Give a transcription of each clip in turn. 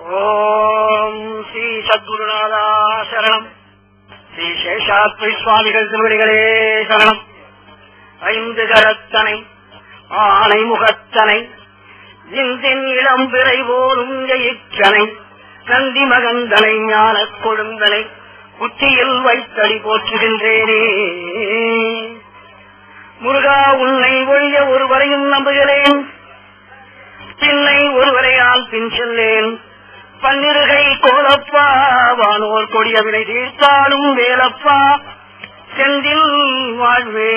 ஓம் ஸ்ரீ சத்குருநாதா சரணம் ஸ்ரீ சேஷாத்ரி சுவாமிகள் திருவடிகளே சரணம் ஐந்து கரத்தனை ஆனை முகத்தனை இந்தின் இளம் பிறை போலும் ஜெயிச்சனை நந்தி மகந்தனை ஞான கொழுந்தனை உச்சியில் வைத்தடி போற்றுகின்றேனே முருகா உன்னை ஒழிய ஒருவரையும் நம்புகிறேன் பின்னை ஒருவரையால் பின் செல்லேன் பன்னிருகை கோலப்பா வானோர் கொடிய வினை தீர்த்தாலும் வேலப்பா செந்தில் வாழ்வே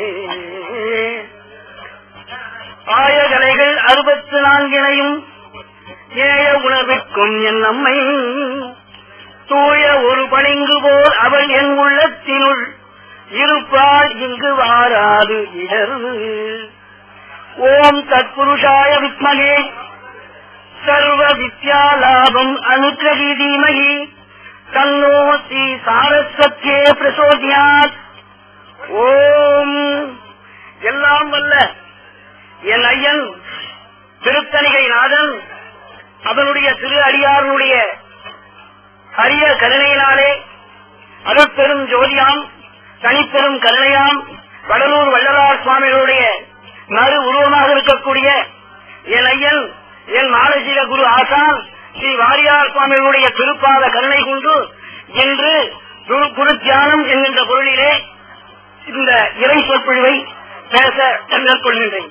ஆயகலைகள் அறுபத்து நான்கினையும் ஏய உணர்விற்கும் என் நம்மை தூய ஒரு பளிங்கு போல் அவள் என் உள்ளத்தினுள் இருப்பாள் இங்கு வாராது இடர்வு ஓம் தத்புருஷாய வித்மகே சர்வ வித்யாலாபம் அனுகிரகி தீமகி தன்னோ ஸ்ரீ சாரஸ்வத்தியே பிரசோதியாத் ஓம் எல்லாம் வல்ல என் ஐயன் திருத்தணிகை நாதன் அவனுடைய திரு அடியாருடைய அரிய கருணையினாலே அருட்பெரும் ஜோதியாம் தனிப்பெரும் கருணையாம் வடலூர் வள்ளலார் சுவாமிகளுடைய மறு உருவமாக இருக்கக்கூடிய என் ஐயன் என் மானசீக குரு ஆசான் ஸ்ரீ வாரியார் சுவாமிகளுடைய திருப்பாத கருணை கொண்டு இன்று குரு- குரு தியானம் என்கின்ற பொருளிலே இந்த இறை சொற்பொழிவை பேச மேற்கொள்கின்றேன்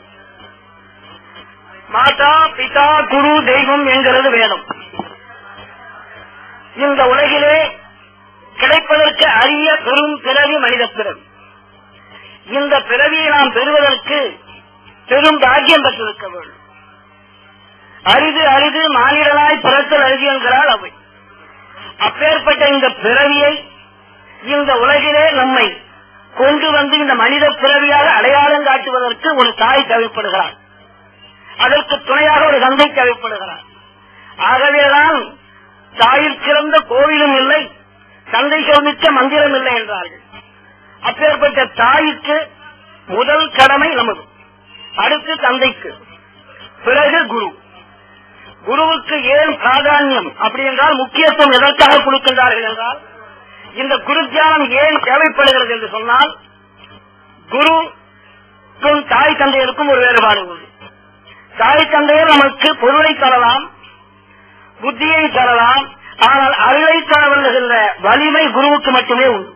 மாதா பிதா குரு தெய்வம் என்கிறது வேதம் இந்த உலகிலே கிடைப்பதற்கு அரிய பெரும் பிறவி மனித பிறவி இந்த பிறவியை நாம் பெறுவதற்கு பெரும் பாக்கியம் பெற்றிருக்க வேண்டும் அரிது அரிது மானிடனாய் பிறத்தல் அரிது என்கிறாள் அவை அப்பேற்பட்ட இந்த பிறவியை இந்த உலகிலே நம்மை கொண்டு வந்து இந்த மனித பிறவியாக அடையாளம் காட்டுவதற்கு ஒரு தாய் தேவைப்படுகிறார் அதற்கு துணையாக ஒரு தந்தை தேவைப்படுகிறார் ஆகவேதான் தாயில் சிறந்த கோவிலும் இல்லை தந்தை சோதிக்க மந்திரம் இல்லை என்றார்கள் அப்பேற்பட்ட தாய்க்கு முதல் கடமை நமது அடுத்து தந்தைக்கு பிறகு குரு குருவுக்கு ஏன் பிராதானியம் அப்படி என்றால் முக்கியத்துவம் எதற்காக கொடுக்கின்றார்கள் என்றால் இந்த குரு தியானம் ஏன் தேவைப்படுகிறது என்று சொன்னால் குருக்கும் தாய் தந்தையருக்கும் ஒரு வேறுபாடு உண்டு தாய் தந்தையர் நமக்கு பொருளை தரலாம் புத்தியை தரலாம் ஆனால் அருளை தரவல்லுகின்ற வலிமை குருவுக்கு மட்டுமே உண்டு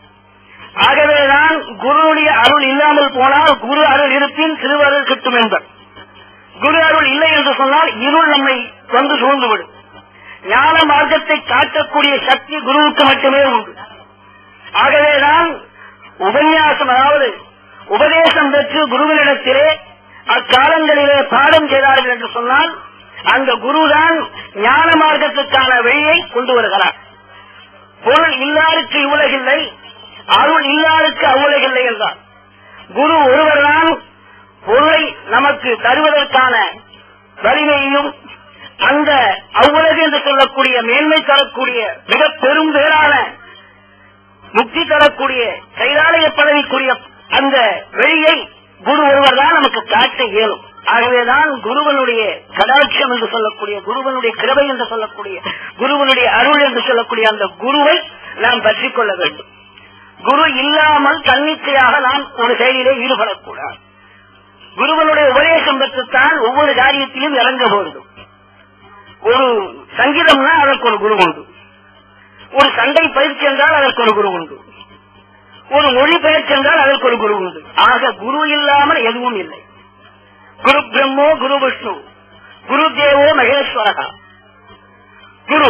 ஆகவேதான் குருவுடைய அருள் இல்லாமல் போனால் குரு அருள் இருப்பின் திருவருள் கிட்டும் என்பர் குரு அருள் இல்லை என்று சொன்னால் இருள் நம்மை வந்து சூழ்ந்துவிடும் ஞான மார்க்கத்தை காட்டக்கூடிய சக்தி குருவுக்கு மட்டுமே உண்டு ஆகவேதான் உபன்யாசம் அதாவது உபதேசம் பெற்று குருவினிடத்திலே அக்காலங்களிலே பாடம் செய்தார்கள் என்று சொன்னால் அந்த குருதான் ஞான மார்க்கத்துக்கான வழியை கொண்டு வருகிறார் பொருள் இல்லாருக்கு இவ்வுலகில்லை அருள் இல்லாருக்கு அவ்வுலகில்லை என்றார் குரு ஒருவர்தான் பொருளை நமக்கு தருவதற்கான வலிமையையும் அந்த அவ்வுலகு என்று சொல்லக்கூடிய மேன்மை தரக்கூடிய மிக பெரும் பேரான முக்தி தரக்கூடிய கைலாலய பதவிக்குரிய அந்த வெளியை குரு ஒருவர் தான் நமக்கு காட்ட இயலும் ஆகவேதான் குருவனுடைய கடாட்சம் என்று சொல்லக்கூடிய குருவனுடைய கிருபை என்று சொல்லக்கூடிய குருவனுடைய அருள் என்று சொல்லக்கூடிய அந்த குருவை நாம் பற்றிக் கொள்ள வேண்டும் குரு இல்லாமல் தன்னிச்சையாக நாம் ஒரு செயலிலே ஈடுபடக்கூடாது குருவனுடைய உபதேசம் பெற்றுத்தான் ஒவ்வொரு காரியத்திலும் இறங்க வேண்டும் ஒரு சங்கீதம்னா அதற்கு ஒரு குரு உண்டு ஒரு சண்டை பயிற்சி என்றால் அதற்கு ஒரு குரு உண்டு ஒரு மொழி பெயர்ச்சி என்றால் அதற்கு ஒரு குரு உண்டு ஆக குரு இல்லாமல் எதுவும் இல்லை குரு பிரம்மோ குரு விஷ்ணு குரு தேவோ மகேஸ்வரகா குரு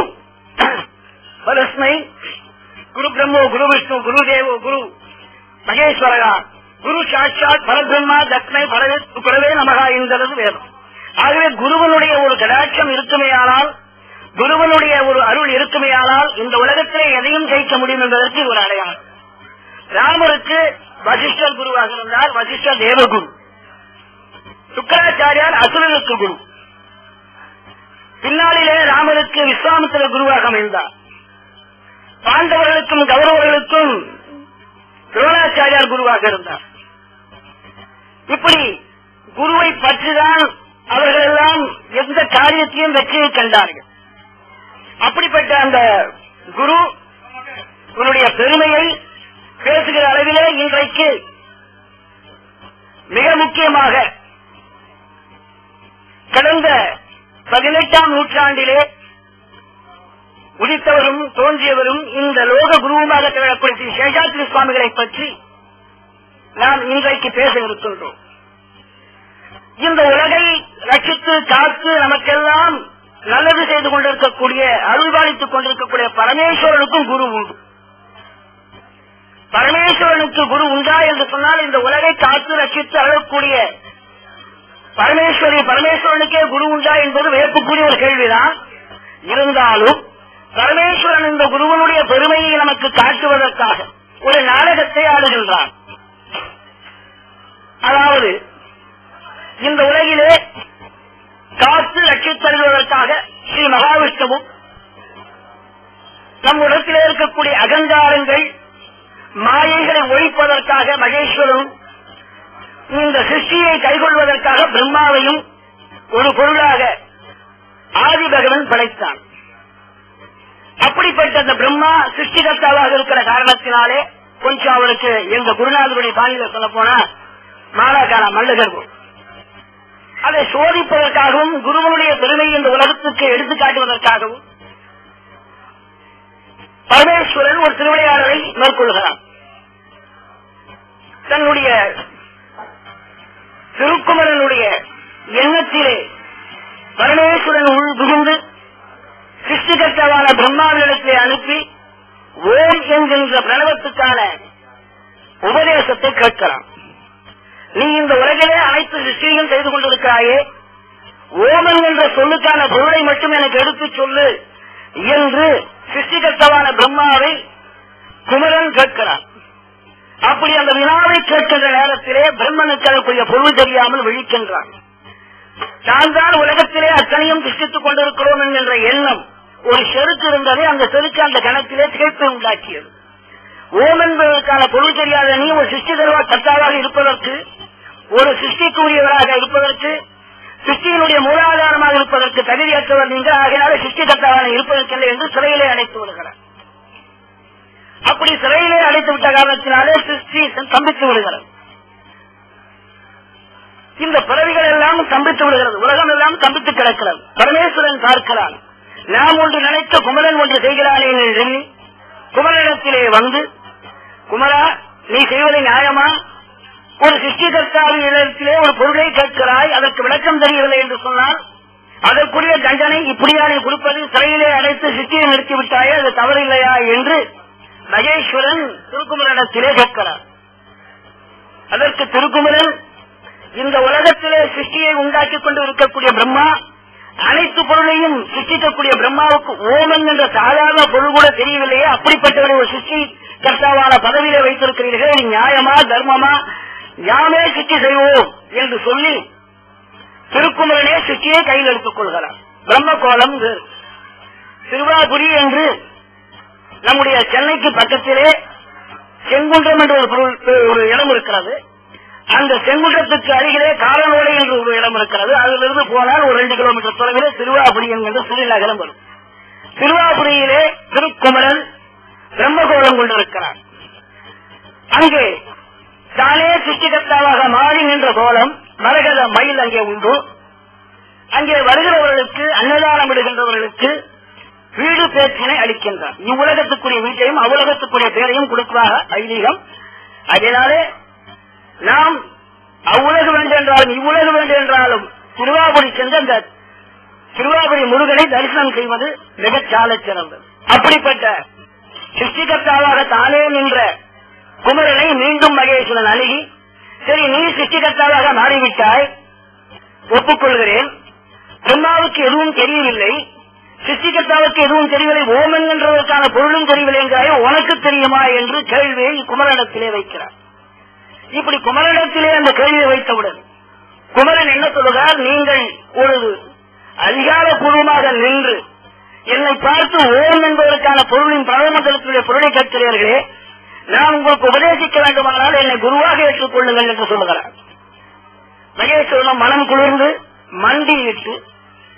பரஸ்மை குரு பிரம்மோ குரு விஷ்ணு குரு தேவோ குரு மகேஸ்வரகா குரு சாட்சாத் பரபிரம்மா தக்மை பரவே குரவே நமகா என்கிறது வேதம் ஆகவே குருவனுடைய ஒரு கடாட்சம் இருக்குமேயானால் குருவனுடைய ஒரு அருள் இருக்குமேயானால் இந்த உலகத்திலே எதையும் ஜெயிக்க முடியும் என்பதற்கு இது ஒரு அடையாளம் ராமருக்கு வசிஷ்டர் குருவாக இருந்தார் வசிஷ்டர் தேவகுரு சுக்கராச்சாரியார் அசுரனுக்கு குரு பின்னாளிலே ராமருக்கு விஸ்வாமித்திர குருவாக அமைந்தார் பாண்டவர்களுக்கும் கௌரவர்களுக்கும் துரோணாச்சாரியார் குருவாக இருந்தார் இப்படி குருவை பற்றிதான் அவர்கள் எல்லாம் எந்த காரியத்தையும் வெற்றியை கண்டார்கள் அப்படிப்பட்ட அந்த குரு உன்னுடைய பெருமையை பேசுகிற அளவிலே இன்றைக்கு மிக முக்கியமாக கடந்த பதினெட்டாம் நூற்றாண்டிலே உதித்தவரும் தோன்றியவரும் இந்த லோக குருவுமாக திகழக்கூடிய ஸ்ரீ சேஷாத்ரி சுவாமிகளை பற்றி நாம் இன்றைக்கு பேச இருக்கின்றோம் இந்த உலகை ரட்சித்து காத்து நமக்கெல்லாம் நல்லது செய்து கொண்டிருக்கக்கூடிய அருள்பாலித்துக் கொண்டிருக்கக்கூடிய பரமேஸ்வரனுக்கும் குரு உண்டு பரமேஸ்வரனுக்கு குரு உண்டா என்று சொன்னால் இந்த உலகை காத்து ரட்சித்து அழக்கூடிய பரமேஸ்வரி பரமேஸ்வரனுக்கே குரு உண்டா என்பது வியப்புக்குரிய ஒரு கேள்விதான் இருந்தாலும் பரமேஸ்வரன் இந்த குருவனுடைய பெருமையை நமக்கு காட்டுவதற்காக ஒரு நாடகத்தை ஆடுகின்றான் அதாவது இந்த உலகிலே காத்து ரட்சித்தருவதற்காக ஸ்ரீ மகாவிஷ்ணுவும் நம் இடத்திலே இருக்கக்கூடிய அகங்காரங்கள் மாயைகளை ஒழிப்பதற்காக மகேஸ்வரனும் இந்த சிருஷ்டியை கைகொள்வதற்காக பிரம்மாவையும் ஒரு பொருளாக ஆதி பகவன் படைத்தான் அப்படிப்பட்ட அந்த பிரம்மா சிருஷ்டிகர்த்தாவாக இருக்கிற காரணத்தினாலே கொஞ்சம் அவருக்கு எங்க குருநாதருடைய பாணியில சொல்ல போனா மாலாக்கான மல்லுகர் அதை சோதிப்பதற்காகவும் குருவனுடைய பெருமை இந்த உலகத்துக்கு எடுத்து காட்டுவதற்காகவும் பரமேஸ்வரன் ஒரு திருவிளையாடலை மேற்கொள்கிறார் தன்னுடைய திருக்குமரனுடைய எண்ணத்திலே பரமேஸ்வரன் உள் புகுந்து சிருஷ்டிகர்த்தாவான பிரம்மாவிடத்தை அனுப்பி ஓம் என்கின்ற பிரணவத்துக்கான உபதேசத்தை கேட்கிறான் நீ இந்த உலகிலே அனைத்து சிருஷ்டியும் செய்து கொண்டிருக்கிறாயே ஓமன் என்ற சொல்லுக்கான பொருளை மட்டும் எனக்கு எடுத்துச் சொல்லு என்று சிருஷ்டிகர்த்தவான பிரம்மாவை குமரன் கேட்கிறான் அப்படி அந்த வினாவை கேட்கின்ற நேரத்திலே பிரம்மனுக்கு அதற்குரிய பொருள் தெரியாமல் விழிக்கின்றான் தான் தான் உலகத்திலே அத்தனையும் சிருஷ்டித்துக் கொண்டிருக்கிறோம் என்கின்ற எண்ணம் ஒரு செருக்கு இருந்தது அந்த செருக்கு அந்த கணத்திலே திகைப்பை உண்டாக்கியது ஓம் என்பதற்கான பொருள் தெரியாத நீ ஒரு சிருஷ்டி தருவா கர்த்தாவாக இருப்பதற்கு ஒரு சிருஷ்டிக்குரியவராக இருப்பதற்கு சிருஷ்டியினுடைய மூலாதாரமாக இருப்பதற்கு தகுதியற்றவர் நீங்கள் ஆகையால சிருஷ்டி கர்த்தாவாக இருப்பதற்கில்லை என்று சிறையிலே அடைத்து விடுகிறார் அப்படி சிறையிலே அடைத்து விட்ட காரணத்தினாலே சிருஷ்டி ஸ்தம்பித்து விடுகிறது இந்த பிறவிகள் எல்லாம் ஸ்தம்பித்து விடுகிறது உலகம் எல்லாம் ஸ்தம்பித்து கிடக்கிறது பரமேஸ்வரன் பார்க்கிறான் நாம் ஒன்று நினைத்த குமரன் ஒன்று செய்கிறானே என்று எண்ணி குமரனிடத்திலே வந்து குமரா நீ செய்வது நியாயமா ஒரு சிருஷ்டிகர்த்தாவின் இடத்திலே ஒரு பொருளை கேட்கிறாய் அதற்கு விளக்கம் தெரியவில்லை என்று சொன்னால் அதற்குரிய தண்டனை இப்படியா நீ கொடுப்பது சிறையிலே அடைத்து சிருஷ்டியை நிறுத்திவிட்டாயே அது தவறில்லையா என்று மகேஸ்வரன் திருக்குமரனிடத்திலே கேட்கிறார் அதற்கு திருக்குமரன் இந்த உலகத்திலே சிருஷ்டியை உண்டாக்கிக் கொண்டு இருக்கக்கூடிய பிரம்மா அனைத்து பொருளையும் சிருஷ்டிக்கக்கூடிய பிரம்மாவுக்கு ஓமன் என்ற சாதாரண பொருள் கூட தெரியவில்லையே அப்படிப்பட்டவரை ஒரு சிருஷ்டி கர்த்தாவான பதவியில வைத்திருக்கிறீர்கள் இது நியாயமா தர்மமா யாமே சிருஷ்டி செய்வோம் என்று சொல்லி திருக்குமரனே சிருஷ்டியை கையில் எடுத்துக் கொள்கிறார் பிரம்ம கோலம் இது. திருவாபுரி என்று நம்முடைய சென்னைக்கு பக்கத்திலே செங்குன்றம் என்ற ஒரு பொருள் ஒரு இடம் இருக்கிறது அந்த செங்குன்றத்துக்கு அருகிலே காலனோடை என்று ஒரு இடம் இருக்கிறது அதிலிருந்து போனால் ஒரு ரெண்டு கிலோமீட்டர் தொலைவிலே திருவாபுரி என்கின்ற சிறு நகரம் வரும் திருவாபுரியிலே திருக்குமரன் பிரம்மகோலம் கொண்டிருக்கிறார் அங்கே தானே சிருஷ்டிகர்த்தாவாக மாறி நின்ற கோலம் மரகத மயில் அங்கே உண்டு அங்கே வருகிறவர்களுக்கு அன்னதானம் விடுகின்றவர்களுக்கு வீடு பேச்சினை அளிக்கின்றார் இவ்வுலகத்துக்குரிய வீட்டையும் அவ்வுலகத்துக்குரிய பேரையும் கொடுப்பதாக ஐதீகம் அதனாலே நாம் அவ்வுலக வேண்டும் என்றாலும் இவ்வுலக வேண்டும் என்றாலும் திருவாபுரி சென்று அந்த திருவாபுரி முருகனை தரிசனம் செய்வது மிகச் சாலச் சிறந்தது அப்படிப்பட்ட சிருஷ்டிகர்த்தாவாக தானே நின்ற குமரனை மீண்டும் மகேஸ்வரன் அணுகி சரி நீ சிருஷ்டிகர்த்தாவாக மாறிவிட்டாய் ஒப்புக்கொள்கிறேன் பிரம்மாவுக்கு எதுவும் தெரியவில்லை சிருஷ்டிகர்த்தாவுக்கு எதுவும் தெரியவில்லை ஓமன் என்றதற்கான பொருளும் தெரியவில்லை என்கிறாயோ உனக்கு தெரியுமா என்று கேள்வியை குமரனிடத்திலே வைக்கிறார் இப்படி குமரனிடத்திலே அந்த கேள்வியை வைத்தவுடன் குமரன் என்ன சொல்லுகிறார் நீங்கள் ஒரு அதிகாரப்பூர்வமாக நின்று என்னை பார்த்து ஓம் என்பதற்கான பொருளின் பிரதமத்தினுடைய பொருளை கேட்கிறீர்களே நான் உங்களுக்கு உபதேசிக்க வேண்டுமானால் என்னை குருவாக ஏற்றுக்கொள்ளுங்கள் என்று சொல்லுகிறார் மகேஸ்வரனும் மனம் குளிர்ந்து மண்டியிட்டு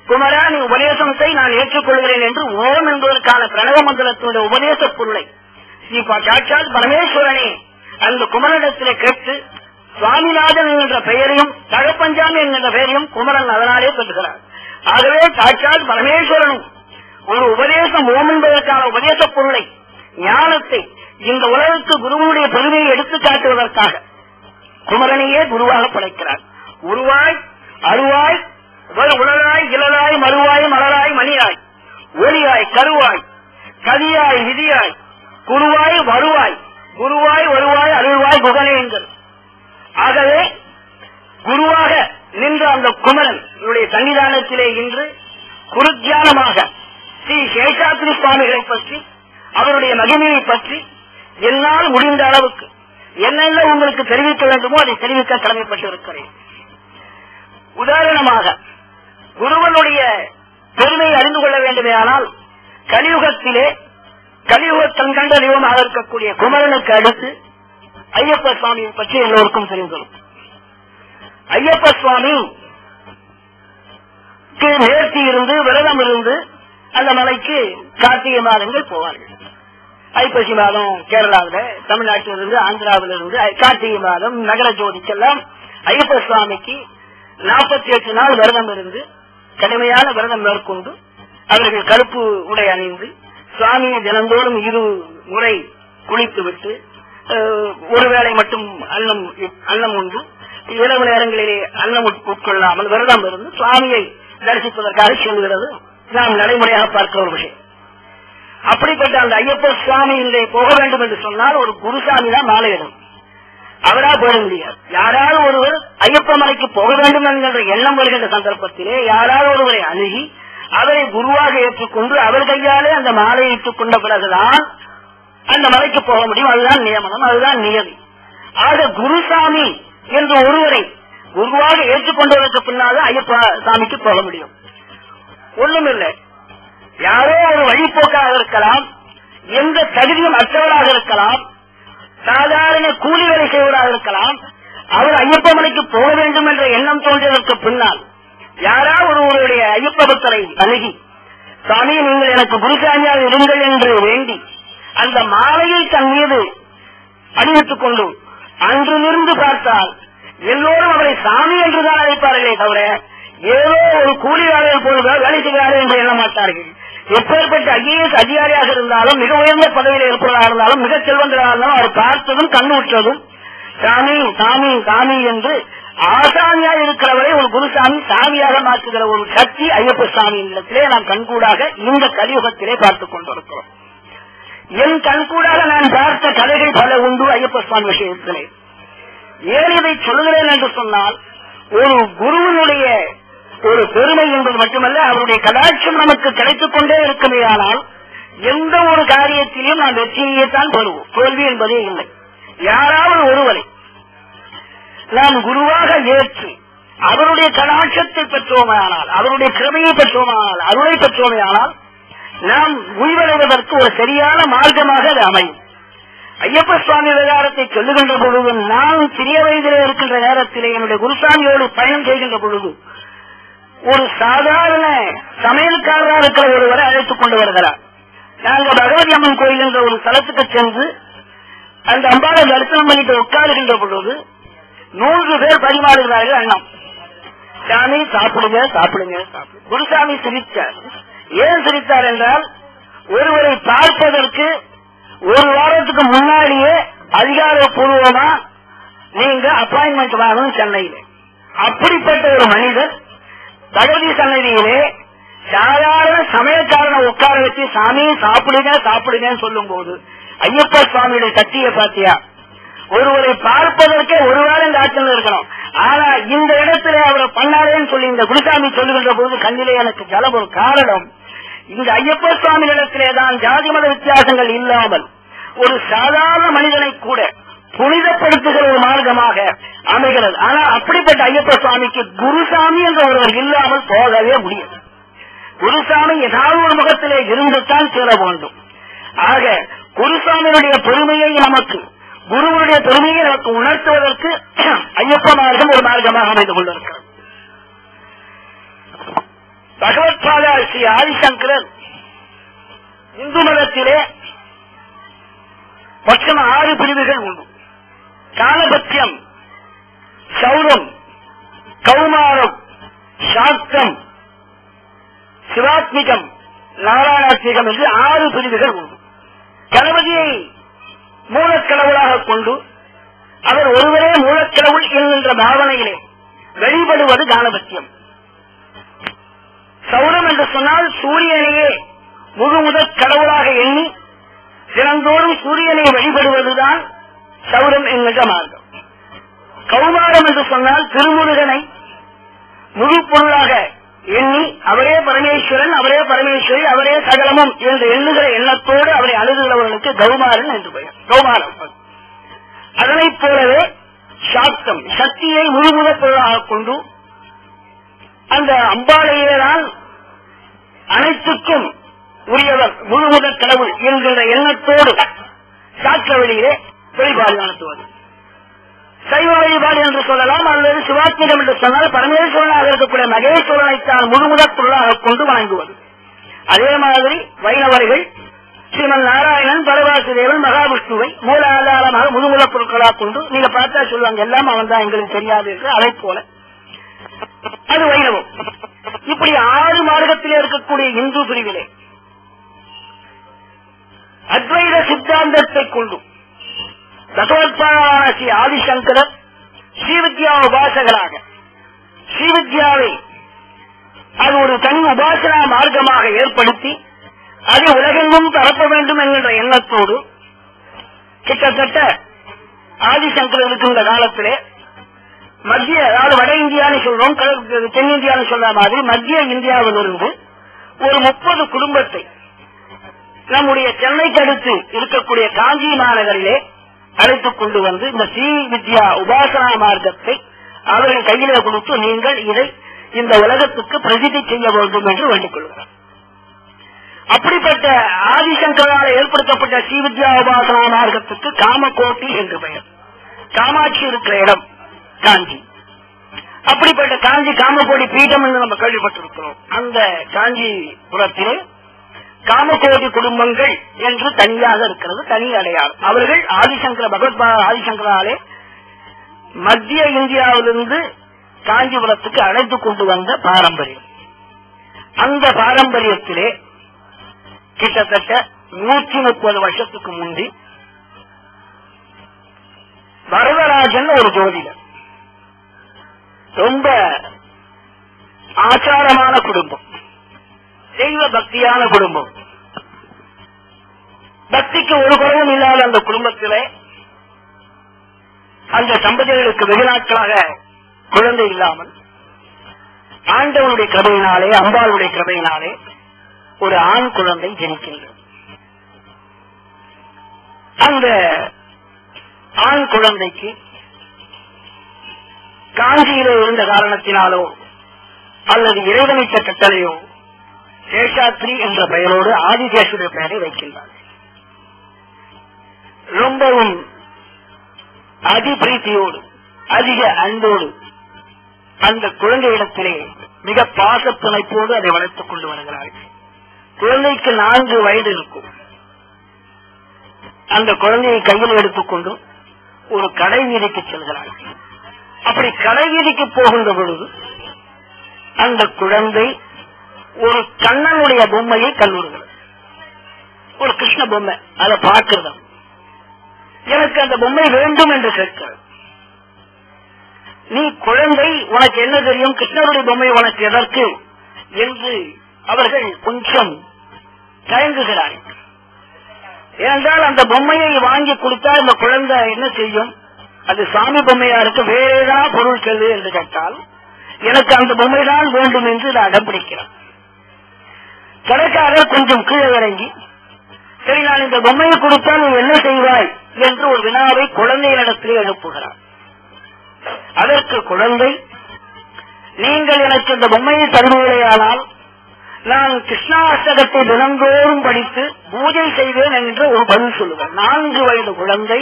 குமரா நீ உபதேசத்தை நான் ஏற்றுக்கொள்கிறேன் என்று ஓம் என்பதற்கான பிரணவ மந்திரத்தினுடைய உபதேச பொருளை ஸ்ரீ சாட்சாத் பரமேஸ்வரனே அந்த குமரனிடத்திலே கேட்டு சுவாமிநாதன் என்கின்ற பெயரையும் தகப்பஞ்சாமி என்கின்ற பெயரையும் குமரன் அதனாலே பெறுகிறார் ஆகவே சாட்சாத் பரமேஸ்வரனும் ஒரு உபதேசம் ஓம் என்பதற்கான உபதேச பொருளை ஞானத்தை இந்த உலகுக்கு குருவனுடைய பெருமையை எடுத்துக் காட்டுவதற்காக குமரனையே குருவாக படைக்கிறார் உருவாய் அருவாய் உலகாய் இளலாய் மறுவாய் மலராய் மணியாய் ஒளியாய் கருவாய் கதியாய் விதியாய் குருவாய் வருவாய் குருவாய் வருவாய் அருள்வாய் குகனேங்கள் ஆகவே குருவாக நின்ற அந்த குமரன் இவருடைய சன்னிதானத்திலே இன்று குருத்தியானமாக ஸ்ரீ சேஷாத்ரி சுவாமிகளை பற்றி அவருடைய மகிமையை பற்றி என்னால் முடிந்த அளவுக்கு என்னென்ன உங்களுக்கு தெரிவிக்க வேண்டுமோ அதை தெரிவிக்க கடமைப்பட்டிருக்கிறேன் உதாரணமாக குருவனுடைய பெருமையை அறிந்து கொள்ள வேண்டுமேயானால் கலியுகத்திலே கலியுக தன்கண்ட தெய்வமாக இருக்கக்கூடிய குமரனுக்கு அடுத்து ஐயப்ப சுவாமியை பற்றி எல்லோருக்கும் தெரிந்துள்ளது ஐயப்ப சுவாமி நேர்த்தி இருந்து விரதம் இருந்து அந்த மலைக்கு கார்த்திகை மாதங்கள் போவார்கள் ஐப்பசி மாதம் கேரளாவில் தமிழ்நாட்டிலிருந்து ஆந்திராவிலிருந்து கார்த்திகை மாதம் நகர ஜோதிக்கெல்லாம் ஐயப்ப சுவாமிக்கு நாற்பத்தி எட்டு நாள் விரதம் இருந்து கடுமையான விரதம் மேற்கொண்டு அவர்கள் கருப்பு உடை அணிந்து சுவாமியை தினந்தோறும் இரு முறை குளித்து விட்டு ஒருவேளை மட்டும் அன்னம் அன்னம் உண்டு இரவு நேரங்களிலே அன்னம் உட்கொள்ளாமல் விரதம் இருந்து சுவாமியை தரிசிப்பதற்காக செல்கிறது நாம் நடைமுறையாக பார்க்கிற ஒரு விஷயம் அப்படிப்பட்ட அந்த ஐயப்ப சுவாமியிலே போக வேண்டும் என்று சொன்னால் ஒரு குருசாமி தான் மாலையிடும் அவரா போட முடியாது யாராவது ஒருவர் ஐயப்ப மலைக்கு போக வேண்டும் என்கின்ற எண்ணம் வருகின்ற சந்தர்ப்பத்திலே யாராவது ஒருவரை அணுகி அவரை குருவாக ஏற்றுக்கொண்டு அவர் கையாலே அந்த மாலையை இட்டுக் கொண்ட பிறகுதான் அந்த மலைக்கு போக முடியும் அதுதான் நியமனம் அதுதான் நியதி ஆக குருசாமி என்று ஒருவரை குருவாக ஏற்றுக்கொண்டதற்கு பின்னால ஐயப்ப சாமிக்கு போக முடியும் ஒண்ணுமில்லை யாரோ ஒரு வழிபோக்காக இருக்கலாம் எந்த தகுதியும் அற்றவராக இருக்கலாம் சாதாரண கூலி வேலை செய்வராக இருக்கலாம் அவர் ஐயப்ப மலைக்கு போக வேண்டும் என்ற எண்ணம் தோன்றியதற்கு பின்னால் யாராவது ஒருவருடைய ஐயப்ப பக்தரை அணுகி சாமி நீங்கள் எனக்கு குருசாமியாக இருங்கள் என்று வேண்டி அந்த மாலையை தன் மீது அணிவித்துக் கொண்டு அன்றிலிருந்து பார்த்தால் எல்லோரும் அவரை சாமி என்றுதான் அழைப்பார்களே தவிர ஏதோ ஒரு கூலியாளர் போலதான் வேலை செய்கிறார்கள் என்று எண்ண மாட்டார்கள் எப்பேற்பட்ட ஐஏஎஸ் அதிகாரியாக இருந்தாலும் மிக உயர்ந்த பதவியில் இருப்பவராக இருந்தாலும் மிக செல்வந்தராக இருந்தாலும் அவர் பார்த்ததும் கண்ணு விட்டதும் சாமி சாமி சாமி என்று ஆசாமியாக இருக்கிறவரை ஒரு குருசாமி சாமியாக மாற்றுகிற ஒரு சக்தி ஐயப்ப சாமியின் இடத்திலே நாம் கண்கூடாக இந்த கலியுகத்திலே பார்த்துக் கொண்டிருக்கிறோம் என் கண்கூடாக நான் பார்த்த கதைகள் பல உண்டு ஐயப்ப சுவாமி விஷயத்திலே ஏன் இதை சொல்கிறேன் என்று சொன்னால் ஒரு குருவினுடைய ஒரு பெருமை என்பது மட்டுமல்ல அவருடைய கடாட்சம் நமக்கு கிடைத்துக் கொண்டே இருக்குமே ஆனால் எந்த ஒரு காரியத்திலும் நாம் வெற்றியைத்தான் பெறுவோம் தோல்வி என்பதே இல்லை யாராவது ஒருவரை நாம் குருவாக ஏற்று அவருடைய கடாட்சத்தை பெற்றோமையானால் அவருடைய கிருமையை பெற்றோமானால் அருளை பெற்றோமையானால் நாம் உய்வடைவதற்கு ஒரு சரியான மார்க்கமாக அது அமையும் ஐயப்ப சுவாமி விவகாரத்தை சொல்லுகின்ற பொழுது நான் சிறிய வயதிலே இருக்கின்ற நேரத்திலே என்னுடைய குருசாமியோடு பயணம் செய்கின்ற பொழுது ஒரு சாதாரண சமையல்காரராக இருக்கிற ஒருவரை அழைத்துக் கொண்டு வருகிறார் நாங்க பகவதி அம்மன் கோயில் என்ற ஒரு ஸ்தலத்துக்கு சென்று அந்த அம்பாவை தரிசனம் பண்ணிட்டு உட்காருகின்ற பொழுது நூறு பேர் பரிமாறுகிறார்கள் அண்ணம் சாமி சாப்பிடுங்க சாப்பிடுங்க சாப்பிடுங்க குருசாமி சிரித்தார் ஏன் சிரித்தார் என்றால் ஒருவரை பார்ப்பதற்கு ஒரு வாரத்துக்கு முன்னாடியே அதிகாரப்பூர்வமா நீங்க அப்பாயின்மெண்ட் வாங்கணும் சென்னையில அப்படிப்பட்ட ஒரு மனிதர் பகவதி சன்னதியிலே சாதாரண சமயக்காரனை உட்கார வச்சு சாமி சாப்பிடுங்க சாப்பிடுங்கன்னு சொல்லும் போது ஐயப்ப சுவாமியுடைய சக்தியை பாத்தியா ஒருவரை பார்ப்பதற்கே ஒரு வாரம் காய்ச்சல் இருக்கணும் ஆனா இந்த இடத்துல அவரை பண்ணாரேன்னு சொல்லி இந்த குருசாமி சொல்லுகின்ற போது கண்ணிலே எனக்கு ஜலம் ஒரு காரணம் இந்த ஐயப்ப சுவாமி இடத்திலே தான் ஜாதி மத வித்தியாசங்கள் இல்லாமல் ஒரு சாதாரண மனிதனை கூட புனிதப்படுத்துகிற ஒரு மார்க்கமாக அமைகிறது ஆனா அப்படிப்பட்ட ஐயப்ப சுவாமிக்கு குருசாமி என்ற ஒருவர் இல்லாமல் போகவே முடியாது குருசாமி ஏதாவது ஒரு முகத்திலே இருந்துத்தான் சேர வேண்டும் ஆக குருசாமியுடைய பெருமையை நமக்கு குருவனுடைய பெருமையை நமக்கு உணர்த்துவதற்கு ஐயப்ப மார்க்கம் ஒரு மார்க்கமாக அமைந்து கொண்டிருக்கிறது பகவத் பாதா ஸ்ரீ ஆதிசங்கரர் இந்து மதத்திலே மொத்தம் ஆறு பிரிவுகள் உண்டு காலபத்தியம் சௌரம் கௌமாரம் சாக்தம் சிவாத்மிகம் நாராயணாத்மிகம் என்று ஆறு பிரிவுகள் உண்டு கணபதியை மூலக்கடவுளாக கொண்டு அவர் ஒருவரே மூலக்கடவுள் என்கின்ற பாவனையிலே வழிபடுவது கானபத்தியம் சௌரம் என்று சொன்னால் சூரியனையே முழு முதற் கடவுளாக எண்ணி தினந்தோறும் சூரியனை வழிபடுவதுதான் சௌரம் என்கின்ற மார்க்கம் கௌமாரம் என்று சொன்னால் திருமுருகனை முழு பொருளாக எண்ணி அவரே பரமேஸ்வரன் அவரே பரமேஸ்வரி அவரே சகலமும் என்று எண்ணுகிற எண்ணத்தோடு அவரை அணுகுகிறவர்களுக்கு கௌமாரன் என்று பெயர் கௌமாரம் அதனைப் போலவே சாக்தம் சக்தியை முழுமுத பொருளாக கொண்டு அந்த அம்பாளையே தான் அனைத்துக்கும் உரியவர் முழுமுதற் கடவுள் என்கிற எண்ணத்தோடு சாட்ச வழியிலே வழிபாடு நடத்துவது சைவ வழிபாடு என்று சொல்லலாம் அல்லது சிவாத்மிகம் என்று சொன்னால் பரமேஸ்வரனாக இருக்கக்கூடிய மகேஸ்வரனைத்தான் முழுமுதற் பொருளாக கொண்டு வணங்குவது அதே மாதிரி வைணவர்கள் ஸ்ரீமன் நாராயணன் பரவாசுதேவன் மகாவிஷ்ணுவை மூல ஆதாரமாக முழுமுதற் பொருட்களாக கொண்டு நீங்க பார்த்தா சொல்லுவாங்க எல்லாம் அவன் தான் எங்களுக்கு தெரியாது என்று அதை போல அது வைணவம் இப்படி ஆறு மார்க்கத்திலே இருக்கக்கூடிய இந்து பிரிவிலே அத்வைத சித்தாந்தத்தை கொண்டு பகவத்பாதான ஸ்ரீ ஆதிசங்கரர் ஸ்ரீவித்யா உபாசகராக ஸ்ரீவித்யாவை அது ஒரு தனி உபாசனா மார்க்கமாக ஏற்படுத்தி அதை உலகெங்கும் பரப்ப வேண்டும் என்கின்ற எண்ணத்தோடு கிட்டத்தட்ட ஆதிசங்கரர் இருக்கின்ற காலத்திலே மத்திய அதாவது வட இந்தியான்னு சொல்றோம் கிழக்கு- தென்னிந்தியான்னு சொல்ற மாதிரி மத்திய இந்தியாவிலிருந்து ஒரு முப்பது குடும்பத்தை நம்முடைய சென்னைக்கு அடுத்து இருக்கக்கூடிய காஞ்சி மாநகரிலே அழைத்துக் கொண்டு வந்து இந்த ஸ்ரீ வித்யா உபாசனா மார்க்கத்தை அவர்கள் கையிலே கொடுத்து நீங்கள் இதை இந்த உலகத்துக்கு பிரசித்தி செய்ய வேண்டும் என்று வேண்டிக் கொள்கிறார் அப்படிப்பட்ட ஆதிசங்கரால் ஏற்படுத்தப்பட்ட ஸ்ரீ வித்யா உபாசனா மார்க்கத்துக்கு காமகோட்டி என்று பெயர் காமாட்சி இருக்கிற இடம் காஞ்சி அப்படிப்பட்ட காஞ்சி காமகோடி பீடம் என்று நம்ம கேள்விப்பட்டிருக்கிறோம் அந்த காஞ்சிபுரத்திலே காமகோடி குடும்பங்கள் என்று தனியாக இருக்கிறது தனி அடையாளம் அவர்கள் ஆதிசங்கர பகவத் ஆதிசங்கராலே மத்திய இந்தியாவிலிருந்து காஞ்சிபுரத்துக்கு அழைத்துக் கொண்டு வந்த பாரம்பரியம் அந்த பாரம்பரியத்திலே கிட்டத்தட்ட நூற்றி முப்பது வருஷத்துக்கு முந்தி வரதராஜன் ஒரு ஜோதிடர் ரொம்ப ஆச்சாரமான குடும்பம் தெய்வ பக்தியான குடும்பம் பக்திக்கு ஒரு குறையும் இல்லாத அந்த குடும்பத்திலே அந்த தம்பதிகளுக்கு வெகு நாட்களாக குழந்தை இல்லாமல் ஆண்டவனுடைய கிருபையினாலே அம்பாளுடைய கிருபையினாலே ஒரு ஆண் குழந்தை ஜனிக்கின்றது அந்த ஆண் குழந்தைக்கு காஞ்சியிலே இருந்த காரணத்தினாலோ அல்லது இறைவனித்த கட்டளையோ சேஷாத்ரி என்ற பெயரோடு ஆதிசேஷுடைய பெயரை வைக்கின்றார் ரொம்பவும் அதிபிரீத்தியோடு அதிக அன்போடு அந்த குழந்தையிடத்திலே மிக பாசப்பிணைப்போடு அதை வளர்த்துக் கொண்டு வருகிறார்கள் குழந்தைக்கு நான்கு வயது இருக்கும் அந்த குழந்தையை கையில் எடுத்துக்கொண்டு ஒரு கடை வீதிக்கு செல்கிறார்கள் அப்படி கடை வீதிக்கு போகின்ற பொழுது அந்த குழந்தை ஒரு கண்ணனுடைய பொம்மையை கல்லூறுகிறது ஒரு கிருஷ்ண பொம்மை அதை பார்க்கிறது எனக்கு அந்த பொம்மை வேண்டும் என்று கேட்கிறது நீ குழந்தை உனக்கு என்ன தெரியும் கிருஷ்ணருடைய பொம்மை உனக்கு எதற்கு என்று அவர்கள் கொஞ்சம் தயங்குகிறார்கள் ஏனென்றால் அந்த பொம்மையை வாங்கி கொடுத்தால் இந்த குழந்தை என்ன செய்யும் அது சாமி பொம்மையா இருக்கு வேற ஏதாவது பொருள் கேள்வி என்று கேட்டால் எனக்கு அந்த பொம்மை தான் வேண்டும் என்று நான் அடம் பிடிக்கிறேன் கடைக்காரர் கொஞ்சம் கீழே இறங்கி சரி நான் இந்த பொம்மையை கொடுத்தால் நீ என்ன செய்வாய் என்று ஒரு வினாவை குழந்தைகளிடத்திலே எழுப்புகிறார் அதற்கு குழந்தை நீங்கள் எனக்கு இந்த பொம்மையை தருவீர்களேயானால் நான் கிருஷ்ணாஷ்டகத்தை தினந்தோறும் படித்து பூஜை செய்வேன் என்று ஒரு பதில் சொல்லுவேன் நான்கு வயது குழந்தை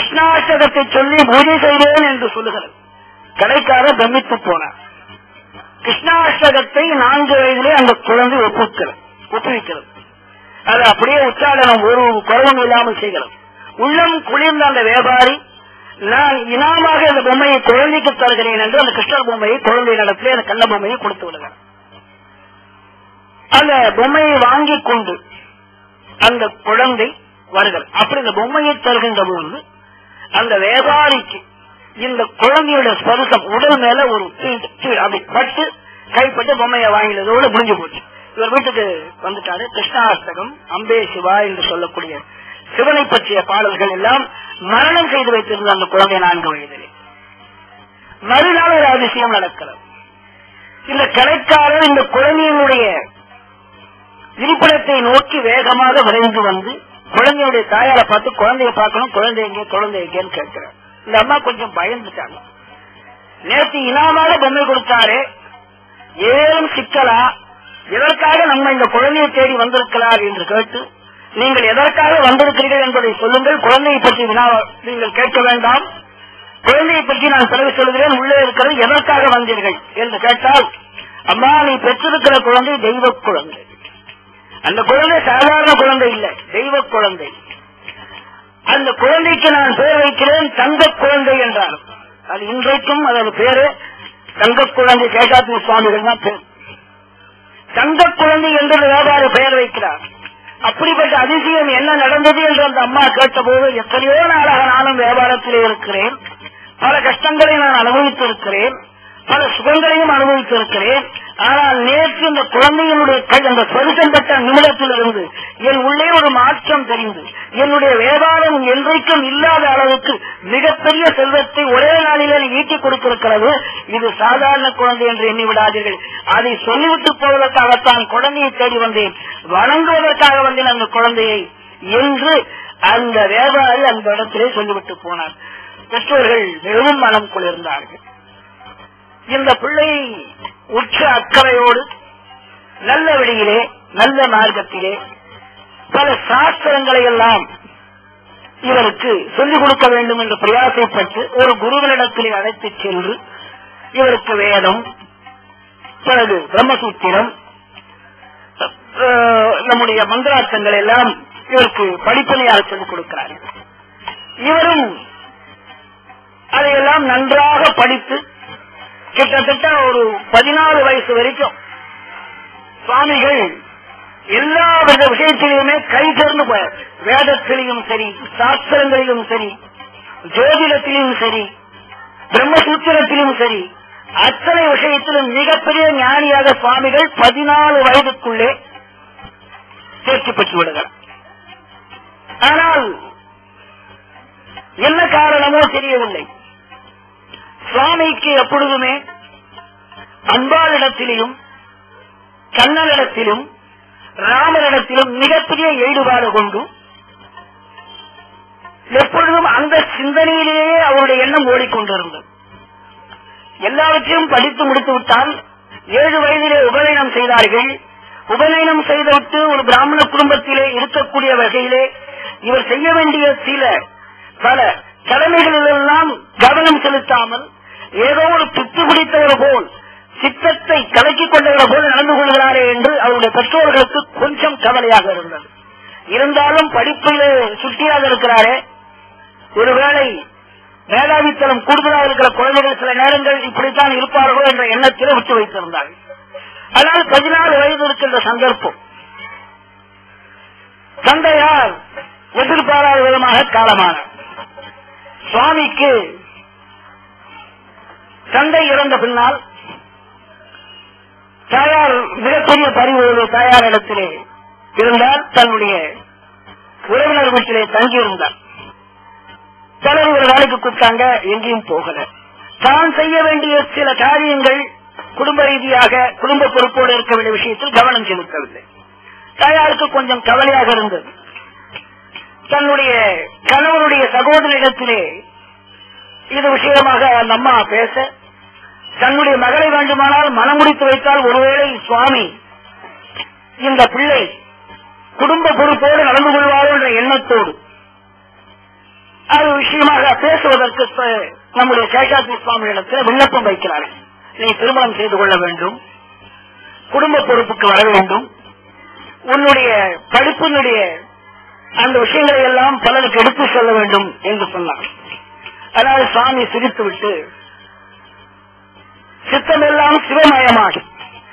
கிருஷ்ணாஷ்டகத்தை சொல்லி பூஜை செய்வேன் என்று சொல்லுகிறது கடைக்காரர் பிரமித்து போனார் கிருஷ்ணாஷ்டகத்தை நான்கு வயதிலே அந்த குழந்தை ஒப்புக்கிறது ஒப்புவிக்கிறது அது அப்படியே உச்சாடனம் ஒரு குறவும் இல்லாமல் செய்கிறது உள்ளம் குளிர்ந்த அந்த வியாபாரி நான் இனாமாக இந்த பொம்மையை குழந்தைக்கு தருகிறேன் என்று அந்த கிருஷ்ணர் பொம்மையை குழந்தை நடத்திலே அந்த கண்ண பொம்மையை கொடுத்து விடுகிறார் அந்த பொம்மையை வாங்கி கொண்டு அந்த குழந்தை வருகிறது அப்படி இந்த பொம்மையை தருகின்ற பொழுது அந்த வியாபாரிக்கு இந்த குழந்தையோட ஸ்பர்சம் உடல் மேல ஒரு தீ- தீ- அப்படி பட்டு கைப்பட்டு பொம்மையை வாங்கினதோடு முடிஞ்சு போச்சு இவர் வீட்டுக்கு வந்துட்டாரு கிருஷ்ணாஷ்டகம் அம்பே சிவா என்று சொல்லக்கூடிய சிவனை பற்றிய பாடல்கள் எல்லாம் மரணம் செய்து வைத்திருந்த அந்த குழந்தை நான்கு வயதிலே மறுநாள் ஒரு அதிசயம் நடக்கிறது இந்த கடைக்காரர் இந்த குழந்தையினுடைய இருப்பிடத்தை நோக்கி வேகமாக விரைந்து வந்து குழந்தையுடைய தாயாரை பார்த்து குழந்தைய பார்க்கணும் குழந்தை எங்கே குழந்தை எங்கேன்னு கேட்கிறார் இந்த அம்மா கொஞ்சம் பயந்துட்டாங்க நேற்று இனாமாக பொம்மை கொடுத்தாரு ஏதும் சிக்கலா எதற்காக நம்ம இந்த குழந்தையை தேடி வந்திருக்கிறார் என்று கேட்டு நீங்கள் எதற்காக வந்திருக்கிறீர்கள் என்பதை சொல்லுங்கள் குழந்தையை பற்றி வினா நீங்கள் கேட்க வேண்டாம் குழந்தையை பற்றி நான் பிறகு சொல்கிறேன் உள்ளே இருக்கிறது எதற்காக வந்தீர்கள் என்று கேட்டால் அம்மா நீ பெற்றிருக்கிற குழந்தை தெய்வ குழந்தை அந்த குழந்தை சாதாரண குழந்தை இல்ல தெய்வ குழந்தை அந்த குழந்தைக்கு நான் பெயர் வைக்கிறேன் தங்க குழந்தை என்றார் அது இன்றைக்கும் அதோட பேரு தங்க குழந்தை சேஷாத்ம சுவாமிகள் தான் பேர் தங்க குழந்தை என்று வியாபாரி பெயர் வைக்கிறார் அப்படிப்பட்ட அதிசயம் என்ன நடந்தது என்று அந்த அம்மா கேட்டபோது எத்தனையோ நாளாக நானும் வியாபாரத்திலே இருக்கிறேன் பல கஷ்டங்களை நான் அனுபவித்திருக்கிறேன் பல சுகங்களையும் அனுபவித்திருக்கிறேன் ஆனால் நேற்று இந்த குழந்தைகளுடைய கை அந்த சொருசம்பட்ட நிமிடத்திலிருந்து என் உள்ளே ஒரு மாற்றம் தெரிந்து என்னுடைய வியாபாரம் என்றைக்கும் இல்லாத அளவுக்கு மிகப்பெரிய செல்வத்தை ஒரே நாளிலே ஈட்டிக் கொடுத்திருக்கிறது இது சாதாரண குழந்தை என்று எண்ணி விடாதீர்கள் அதை சொல்லிவிட்டு போவதற்காகத்தான் குழந்தையை தேடி வந்தேன் வணங்குவதற்காக வந்தேன் அந்த குழந்தையை என்று அந்த வியாபாரி அந்த இடத்திலே சொல்லிவிட்டு போனார் பெற்றோர்கள் மிகவும் மனம் குளிர்ந்தார்கள் இந்த பிள்ளையை உற்ற அக்கறையோடு நல்ல வழியிலே நல்ல மார்க்கத்திலே பல சாஸ்திரங்களை எல்லாம் இவருக்கு சொல்லிக் கொடுக்க வேண்டும் என்று பிரயாசைப்பட்டு ஒரு குருவனிடத்திலே அழைத்துச் சென்று இவருக்கு வேதம் பிறகு பிரம்மசூத்திரம் அஹ், நம்முடைய மந்திரார்த்தங்கள் எல்லாம் இவருக்கு படிப்பனையாக சொல்லிக் கொடுக்கிறார்கள் இவரும் அதையெல்லாம் நன்றாக படித்து கிட்டத்தட்ட ஒரு பதினாறு வயசு வரைக்கும் சுவாமிகள் எல்லா வித விஷயத்திலுமே கை தேர்ந்து போயார் வேதத்திலையும் சரி சாஸ்திரங்களிலும் சரி ஜோதிடத்திலும் சரி பிரம்மசூத்திரத்திலும் சரி அத்தனை விஷயத்திலும் மிகப்பெரிய ஞானியாக சுவாமிகள் பதினாலு வயதுக்குள்ளே தேர்ச்சி பெற்று விடுகிறார் ஆனால் என்ன காரணமோ தெரியவில்லை சுவாமிக்கு எப்பொழுதுமே அன்பாளிடத்திலும் கண்ணனிடத்திலும் ராமனிடத்திலும் மிகப்பெரிய ஈடுபாடு கொண்டு எப்பொழுதும் அந்த சிந்தனையிலேயே அவருடைய எண்ணம் ஓடிக்கொண்டிருந்தது எல்லாவற்றையும் படித்து முடித்து விட்டால் ஏழு வயதிலே உபநயனம் செய்தார்கள் உபநயனம் செய்துவிட்டு ஒரு பிராமண குடும்பத்திலே இருக்கக்கூடிய வகையிலே இவர் செய்ய வேண்டிய சில பல கடமைகளிலெல்லாம் கவனம் செலுத்தாமல் ஏதோ ஒரு பித்து பிடித்தவர் போல் சித்தத்தை கலக்கிக் கொண்டவர் போல் நடந்து கொள்கிறாரே என்று அவருடைய பெற்றோர்களுக்கு கொஞ்சம் கவலையாக இருந்தது இருந்தாலும் படிப்பிலே சுட்டியாக இருக்கிறாரே ஒருவேளை மேலாவித்தனம் கூடுதலாக இருக்கிற குழந்தைகள் சில நேரங்கள் இப்படித்தான் இருப்பார்களோ என்ற எண்ணத்திலே விட்டு வைத்திருந்தார்கள் ஆனால் பதினாறு வயது இருக்கின்ற சந்தர்ப்பம் தந்தையார் எதிர்பாராத விதமாக காலமானார் சுவாமிக்கு தந்தை இறந்த பின்னால் தாயார் மிகப்பெரிய பரிவு தாயார் இடத்திலே இருந்தால் தன்னுடைய உறவினர் வீட்டிலே தங்கியிருந்தார் சிலர் ஒரு வேலைக்கு கூப்பிட்டாங்க எங்கேயும் போகல தான் செய்ய வேண்டிய சில காரியங்கள் குடும்ப ரீதியாக குடும்ப பொறுப்போடு இருக்க வேண்டிய விஷயத்தில் கவனம் செலுத்தவில்லை தாயாருக்கு கொஞ்சம் கவலையாக இருந்தது தன்னுடைய கணவனுடைய சகோதரிடத்திலே இது விஷயமாக அந்த அம்மா பேச தன்னுடைய மகளை வேண்டுமானால் மனம் முடித்து வைத்தால் ஒருவேளை சுவாமி இந்த பிள்ளை குடும்ப பொறுப்போடு நடந்து கொள்வாரோ என்ற எண்ணத்தோடு அது விஷயமாக பேசுவதற்கு ச- நம்முடைய சேஷாத்ரி சுவாமி இடத்தில் விண்ணப்பம் வைக்கிறார்கள் நீ திருமணம் செய்து கொள்ள வேண்டும் குடும்ப பொறுப்புக்கு வர வேண்டும் உன்னுடைய படிப்பினுடைய அந்த விஷயங்களை எல்லாம் பலருக்கு எடுத்து சொல்ல வேண்டும் என்று சொன்னார் அதாவது சுவாமி சிரித்து விட்டு சித்தமெல்லாம் சிவமயமாகி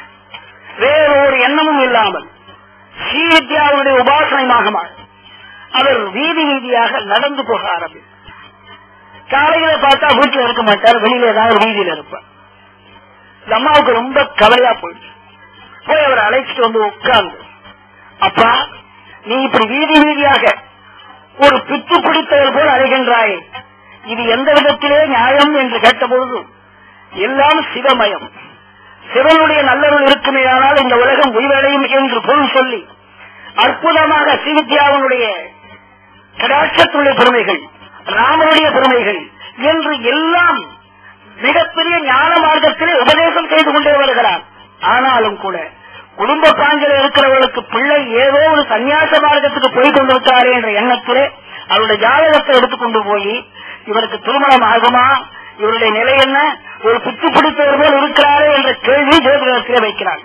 வேறொரு எண்ணமும் இல்லாமல் ஸ்ரீவித்யாவுடைய உபாசனமாக மாறி அவர் வீதி வீதியாக நடந்து போக ஆரம்பித்தார் காலையில பார்த்தா வீட்டுல இருக்க மாட்டார் வெளியில ஏதாவது ஒரு வீதியில இருப்பார் இந்த அம்மாவுக்கு ரொம்ப கவலையா போயிடுச்சு போய் அவரை அழைச்சிட்டு வந்து உட்கார்ந்து அப்பா நீ இப்படி வீதி வீதியாக ஒரு பித்து பிடித்தவர் போல் அழைகின்றாய் இது எந்த விதத்திலே நியாயம் என்று கேட்டபொழுது எல்லாம் சிவமயம் சிவனுடைய நல்லருள் இருக்குமேயானால் இந்த உலகம் உயிரடையும் என்று பொருள் சொல்லி அற்புதமாக சிவித்யாவனுடைய கடாட்சத்துடைய பெருமைகள் ராமனுடைய பெருமைகள் என்று எல்லாம் மிகப்பெரிய ஞான மார்க்கத்திலே உபதேசம் செய்து கொண்டே வருகிறார் ஆனாலும் கூட குடும்ப பாஞ்சல இருக்கிறவர்களுக்கு பிள்ளை ஏதோ ஒரு சன்னியாச மார்க்கத்துக்கு போய் கொண்டிருக்கிறாரே என்ற எண்ணத்திலே அவருடைய ஜாதகத்தை எடுத்துக்கொண்டு போய் இவருக்கு திருமணம் ஆகுமா இவருடைய நிலை என்ன ஒரு பித்து பிடித்தவர் போல் இருக்கிறாரே என்ற கேள்வி ஜோதிடத்திலே வைக்கிறார்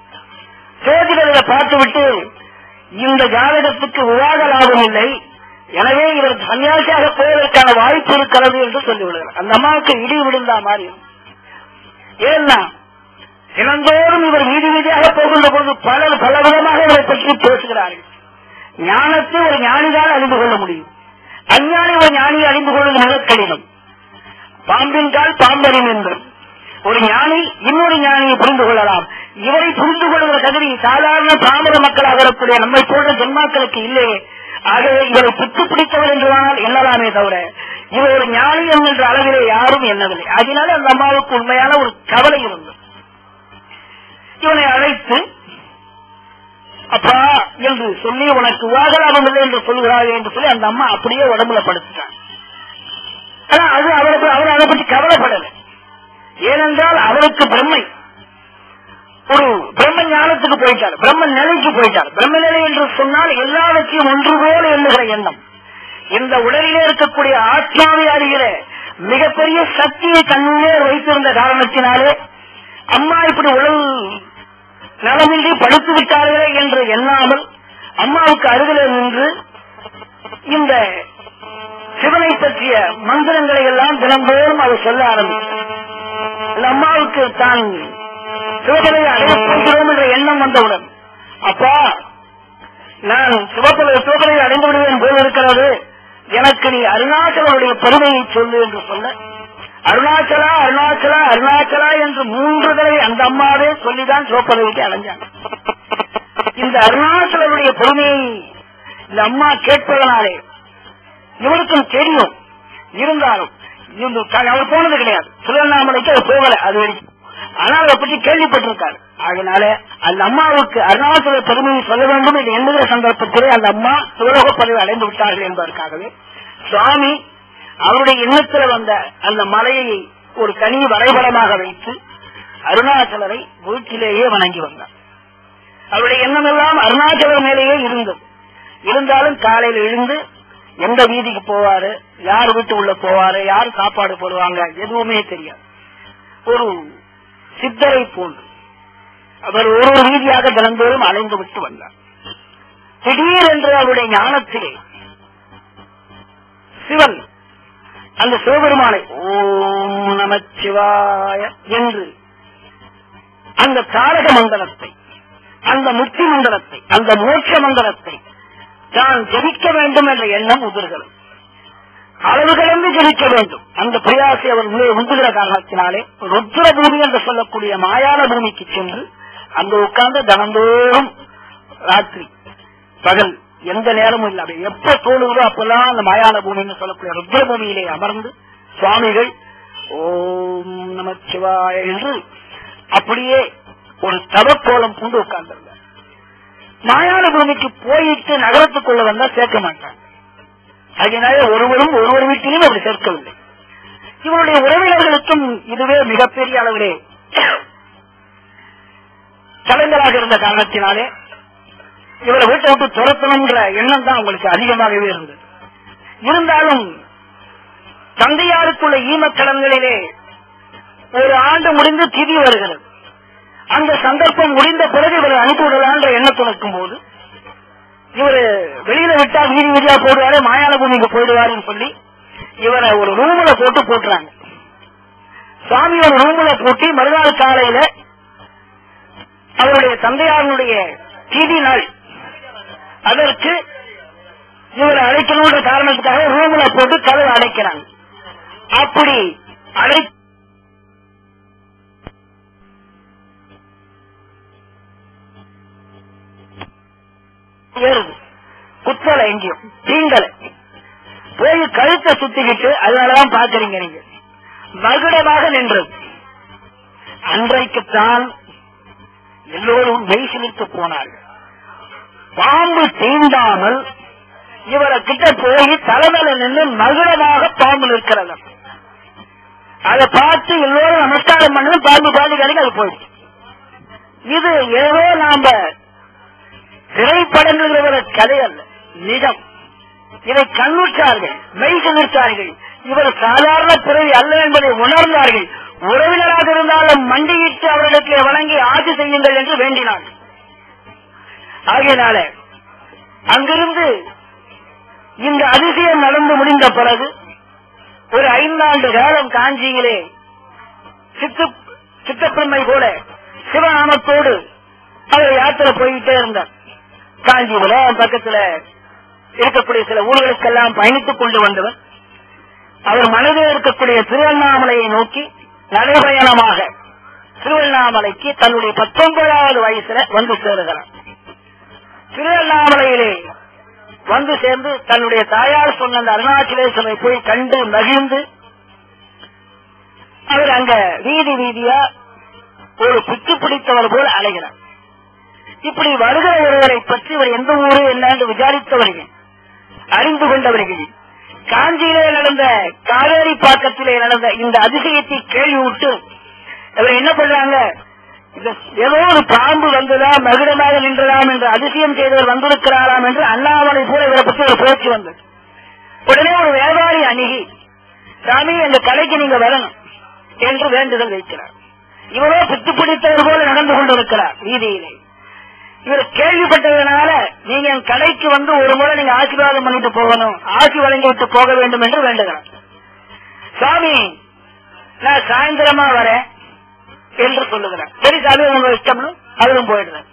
ஜோதிடரை பார்த்துவிட்டு இந்த ஜாதகத்துக்கு விவாத லாபம் இல்லை எனவே இவர் சன்னியாசியாக போவதற்கான வாய்ப்பு இருக்கிறது என்று சொல்லிவிடுகிறார் அந்த அம்மாவுக்கு இடி விழுந்தா மாதிரி ஏன்னா தினந்தோறும் இவர் வீதி வீதியாக போகின்ற பொழுது பலர் பல விதமாக இவரை பற்றி பேசுகிறார்கள் ஞானத்தை ஒரு ஞானிதான் அறிந்து கொள்ள முடியும் அஞ்ஞானி ஒரு ஞானியை அறிந்து கொள்வது மிக கடினம் பாம்பின் கால் பாம்பரின் என்று ஒரு ஞானி இன்னொரு ஞானியை புரிந்து கொள்ளலாம் இவரை புரிந்து கொள்கிற தகுதி சாதாரண பாமர மக்களாக வரக்கூடிய நம்மை போன்ற ஜென்மாக்களுக்கு இல்லையே ஆகவே இவரை பித்து பிடித்தவர் என்றுவானால் எண்ணலாமே தவிர இவர் ஒரு ஞானி என்கின்ற அளவிலே யாரும் எண்ணவில்லை அதனால அந்த அம்மாவுக்கு உண்மையான ஒரு கவலை இருந்தது இவனை அழைத்து அப்பா என்று சொல்லி உனக்கு வாகலாபம் இல்லை என்று சொல்கிறார்கள் என்று சொல்லி அந்த அம்மா அப்படியே உடம்புல படுத்துட்டான் ஆனா அது அவருக்கு அவர் அதை பற்றி கவலைப்படலை ஏனென்றால் அவருக்கு பிரம்மை ஒரு பிரம்ம ஞானத்துக்கு போயிட்டார் பிரம்ம நிலைக்கு போயிட்டார் பிரம்ம நிலை என்று சொன்னால் எல்லாவற்றையும் ஒன்று போல எண்ணுகிற எண்ணம் இந்த உடலிலே இருக்கக்கூடிய ஆத்மாவை அறிகிற மிகப்பெரிய சக்தியை கண்ணே வைத்திருந்த காரணத்தினாலே அம்மா இப்படி உடல் நலமின்றி படுத்து விட்டார்களே என்று எண்ணாமல் அம்மாவுக்கு அருகிலே நின்று இந்த சிவனை பற்றிய மந்திரங்களை எல்லாம் தினந்தோறும் அவர் சொல்ல ஆரம்பித்தார் இந்த அம்மாவுக்கு தான் சிவபலை அடையப் போகிறோம் என்ற எண்ணம் வந்தவுடன் அப்பா நான் சிவபலை சிவபலை அடைந்து விடுவேன் போல் இருக்கிறது எனக்கு நீ அருணாச்சலனுடைய பெருமையை சொல்லு என்று சொல்ல அருணாச்சலா அருணாச்சலா அருணாச்சலா என்று மூன்று தடவை அந்த அம்மாவே சொல்லிதான் சிவப்பதவிக்கு அடைஞ்சாங்க இந்த அருணாச்சலனுடைய பெருமையை இந்த அம்மா கேட்பதனாலே இவருக்கும் தெரியும் இருந்தாலும் இந்த க- அவர் போனது கிடையாது திருவண்ணாமலைக்கு அவர் போகல அது வரைக்கும் ஆனால் அதை பற்றி கேள்விப்பட்டிருக்காரு அதனால அந்த அம்மாவுக்கு அருணாச்சல பெருமையை சொல்ல வேண்டும் என்று எண்ணுகிற சந்தர்ப்பத்திலே அந்த அம்மா சிவலோக பதவி அடைந்து விட்டார்கள் என்பதற்காகவே சுவாமி அவருடைய எண்ணத்தில் வந்த அந்த மலையை ஒரு தனி வரைபடமாக வைத்து அருணாச்சலரை வீட்டிலேயே வணங்கி வந்தார் அவருடைய எண்ணம் எல்லாம் அருணாச்சலர் மேலேயே இருந்தது இருந்தாலும் காலையில் எழுந்து எந்த வீதிக்கு போவாரு யார் வீட்டு உள்ள போவாரு யார் சாப்பாடு போடுவாங்க எதுவுமே தெரியாது ஒரு சித்தரை போன்று அவர் ஒரு ஒரு வீதியாக தினந்தோறும் அலைந்து விட்டு வந்தார் திடீரென்று அவருடைய ஞானத்திலே சிவன் அந்த சிவபெருமானை ஓம் நமச்சிவாய என்று அந்த தாரக மண்டலத்தை அந்த முக்தி மண்டலத்தை அந்த மோட்ச மண்டலத்தை தான் ஜெபிக்க வேண்டும் என்ற எண்ணம் உதிர்கிறது அளவு கலந்து ஜெபிக்க வேண்டும் அந்த பிரயாசை அவர் உள்ளே உந்துகிற காரணத்தினாலே ருத்ர பூமி என்று சொல்லக்கூடிய மாயான பூமிக்கு சென்று அங்க உட்கார்ந்து தனந்தோறும் ராத்திரி பகல் எந்த நேரமும் இல்லாம எப்ப தோணுகிறோ அப்பெல்லாம் அந்த மாயான பூமின்னு சொல்லக்கூடிய ருத்ர பூமியிலே அமர்ந்து சுவாமிகள் ஓம் நம சிவாய என்று அப்படியே ஒரு தவக்கோலம் கொண்டு உட்கார்ந்திருந்தார் மாயான பூமிக்கு போயிட்டு நகரத்துக்குள்ள வந்தா சேர்க்க மாட்டாங்க அதனால ஒருவரும் ஒருவர் வீட்டிலும் அப்படி சேர்க்கவில்லை இவருடைய உறவினர்களுக்கும் இதுவே மிகப்பெரிய அளவிலே கலைஞராக இருந்த காரணத்தினாலே இவரை வீட்டை விட்டு துரத்தணுங்கிற எண்ணம் தான் அவங்களுக்கு அதிகமாகவே இருந்தது இருந்தாலும் தந்தையாருக்குள்ள ஈமக்கடன்களிலே ஒரு ஆண்டு முடிந்து திதி வருகிறது அந்த சந்தர்ப்பம் முடிந்த பிறகு இவரை அனுப்பி விடலான்ற எண்ணத்தில் இருக்கும் போது இவரு வெளியில விட்டா வீதி வீதியா போடுவாரு மாயாள பூமிக்கு போயிடுவாருன்னு சொல்லி இவரை ஒரு ரூம்ல போட்டு போட்டுறாங்க சுவாமி ஒரு ரூம்ல போட்டி மறுநாள் காலையில அவருடைய தந்தையாருடைய திதி நாள் அதற்கு இவரை அழைக்கணுன்ற காரணத்துக்காக ரூம்ல போட்டு கதவை அடைக்கிறாங்க அப்படி அடை ஏறுது குத்தலை எங்கேயும் தீங்கலை போய் கழுத்தை சுத்திக்கிட்டு அதனாலதான் பாக்குறீங்க நீங்க மகுடமாக நின்றது அன்றைக்குத்தான் எல்லோரும் மெய் சிலிர்த்து போனார்கள் பாம்பு தீண்டாமல் இவரை கிட்ட போய் தலைமையில நின்று மகுடமாக பாம்பு நிற்கிறது அதை பார்த்து எல்லோரும் நமஸ்காரம் பண்ணது பாம்பு பாதுகாலிக்கு அது போயிடுச்சு இது ஏதோ நாம திரைப்படங்கள் கதை அல்ல நிஜம் இதை கண்ணுற்றார்கள் மெய் சிலிர்த்தார்கள் இவர் சாதாரண பிறவி அல்ல என்பதை உணர்ந்தார்கள் உறவினராக இருந்தாலும் மண்டியிட்டு அவர்களுக்கு வணங்கி ஆட்சி செய்யுங்கள் என்று வேண்டினார்கள் ஆகையினால அங்கிருந்து இந்த அதிசயம் நடந்து முடிந்த பிறகு ஒரு ஐந்தாண்டு காலம் காஞ்சியிலே சித்து சித்தப்பிரமை போல சிவநாமத்தோடு அவர் யாத்திரை போயிட்டே இருந்தார் காஞ்சிபுரம் பக்கத்துல இருக்கக்கூடிய சில ஊர்களுக்கெல்லாம் பயணித்துக் கொண்டு வந்தவர் அவர் மனதில் இருக்கக்கூடிய திருவண்ணாமலையை நோக்கி நடைபயணமாக திருவண்ணாமலைக்கு தன்னுடைய பத்தொன்பதாவது வயசுல வந்து சேருகிறார் திருவண்ணாமலையிலே வந்து சேர்ந்து தன்னுடைய தாயார் சொன்ன அந்த அருணாச்சலேஸ்வரை போய் கண்டு மகிழ்ந்து அவர் அங்க வீதி வீதியா ஒரு பித்து பிடித்தவர் போல அலைகிறார் இப்படி வருகிற ஒருவரை பற்றி இவர் எந்த ஊரு என்ன என்று விசாரித்தவர்கள் அறிந்து கொண்டவர்கள் காஞ்சியிலே நடந்த காவேரி பாக்கத்திலே நடந்த இந்த அதிசயத்தை கேள்விவிட்டு இவர் என்ன பண்றாங்க இது ஏதோ ஒரு பாம்பு வந்ததா மகுடமாக நின்றதாம் என்று அதிசயம் செய்தவர் வந்திருக்கிறாராம் என்று அண்ணாமலை போல இவரை பற்றி ஒரு பேச்சு வந்தது உடனே ஒரு வியாபாரி அணுகி சாமி எங்க கடைக்கு நீங்க வரணும் என்று வேண்டுதல் வைக்கிறார் இவரோ பித்து பிடித்தவர் போல நடந்து கொண்டிருக்கிறார் வீதியிலே இவர் கேள்விப்பட்டதனால நீங்க என் கடைக்கு வந்து ஒரு முறை நீங்க ஆசீர்வாதம் பண்ணிட்டு போகணும் ஆசி வழங்கிவிட்டு போக வேண்டும் என்று வேண்டுகிறார் சாமி நான் சாயந்தரமா வரேன் என்று சொல்லுகிறார் சரி சாமி உங்க இஷ்டம்னு அவரும் போயிடுறார்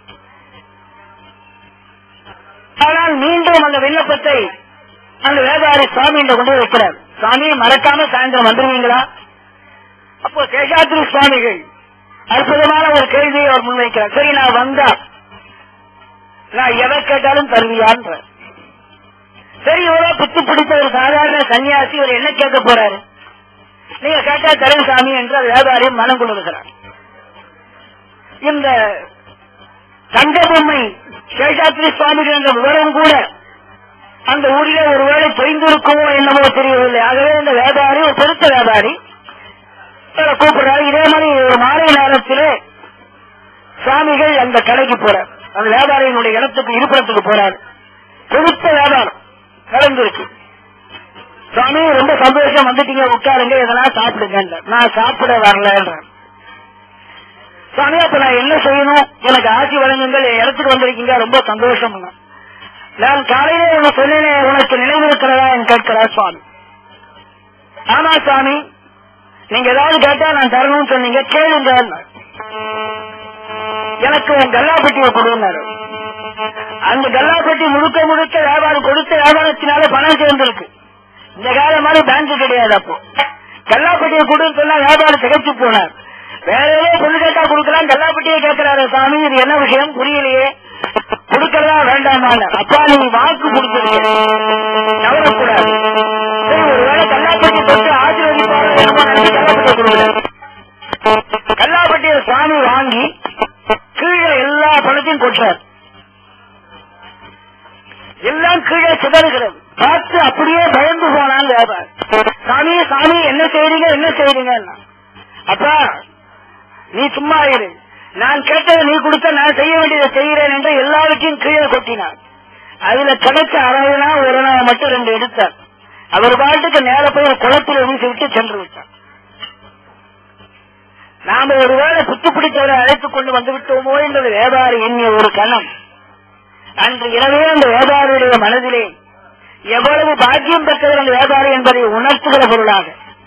ஆனால் மீண்டும் அந்த விண்ணப்பத்தை அந்த வேதாரி சுவாமி கொண்டு போய் வைக்கிறார் சுவாமி மறக்காம சாயந்தரம் வந்துருவீங்களா அப்போ சேஷாத்ரி சுவாமிகள் அற்புதமான ஒரு கேள்வியை அவர் முன்வைக்கிறார் சரி நான் வந்தா நான் எதை கேட்டாலும் தருவியான்ற சரி இவ்வளவு பித்து பிடித்த ஒரு சாதாரண சன்னியாசி இவர் என்ன கேட்க போறாரு நீங்க கேட்டா தரேன் சாமி என்று அது வியாபாரியும் மனம் கொண்டிருக்கிறார் இந்த தங்கபொம்மை சேஷாத்ரி சுவாமிகள் என்ற விவரம் கூட அந்த ஊரிலே ஒருவேளை தெரிந்திருக்குமோ என்னமோ தெரியவில்லை ஆகவே இந்த வியாபாரி ஒரு பெருத்த வியாபாரி இவரை கூப்பிடுறாரு இதே மாதிரி ஒரு மாலை நேரத்திலே சுவாமிகள் அந்த கடைக்கு போறார் அந்த வியாபாரியினுடைய இடத்துக்கு இருப்பிடத்துக்கு போறார் பெருத்த வியாபாரம் நடந்திருக்கு சுவாமி ரொம்ப சந்தோஷம் வந்துட்டீங்க உட்காருங்க இதெல்லாம் சாப்பிடுங்க நான் சாப்பிட வரல சுவாமி அப்ப நான் என்ன செய்யணும் எனக்கு ஆட்சி வழங்குங்கள் என் இடத்துக்கு வந்திருக்கீங்க ரொம்ப சந்தோஷம் நான் காலையிலே உனக்கு சொன்னேனே உனக்கு நினைவு இருக்கிறதா என்று கேட்கிறார் சுவாமி ஆமா சுவாமி நீங்க ஏதாவது கேட்டா நான் தரணும்னு சொன்னீங்க கேளுங்க எனக்கு உன் கல்லாப்பட்டியை கொடுன்னாரு அந்த கல்லாப்பட்டி முழுக்க முழுக்க வியாபாரம் கொடுத்த வியாபாரத்தினால பணம் சேர்ந்திருக்கு இந்த காலம் மாதிரி பேங்க் கிடையாது அப்போ கல்லாப்பட்டியை கொடுன்னு சொன்னா வியாபாரம் திகைச்சு போனார் வேற ஏதோ பொண்ணு கேட்டா கொடுக்கலாம் கல்லாப்பட்டியை கேட்கிறாரு சாமி இது என்ன விஷயம் புரியலையே கொடுக்கறதா வேண்டாமான்னு அப்பா நீ வாக்கு கொடுத்துருக்க கவலைக்கூடாது சரி ஒருவேளை கல்லாப்பட்டி தொட்டு ஆசீர்வதிப்பாரு கல்லாப்பட்டியை கொடுக்குறாரு கல்லாப்பட்டியை சுவாமி வாங்கி கீழே எல்லா பணத்தையும் கொட்டுறார் எல்லாம் கீழே சிதறுகிறது பார்த்து அப்படியே பயந்து போனான் வியாபாரி சாமி சாமி என்ன செய்றீங்க என்ன செய்றீங்க அப்பா நீ சும்மா இரு நான் கேட்டதை நீ கொடுத்த நான் செய்ய வேண்டியதை செய்கிறேன் என்று எல்லாவற்றையும் கீழே கொட்டினார் அதுல கிடைச்ச அளவுனா ஒரு நாள் மட்டும் ரெண்டு எடுத்தார் அவர் பாட்டுக்கு நேர போய் ஒரு குளத்தில் வீசி விட்டு சென்று விட்டார் நாம ஒருவேளை குத்து பிடித்தவரை அழைத்துக் கொண்டு வந்து விட்டோமோ என்பது வியாபாரி எண்ணிய ஒரு கணம் அன்று இரவே அந்த வியாபாரியுடைய மனதிலே எவ்வளவு பாக்கியம் பெற்றவர் அந்த வியாபாரி என்பதை உணர்த்துகிற பொருளாக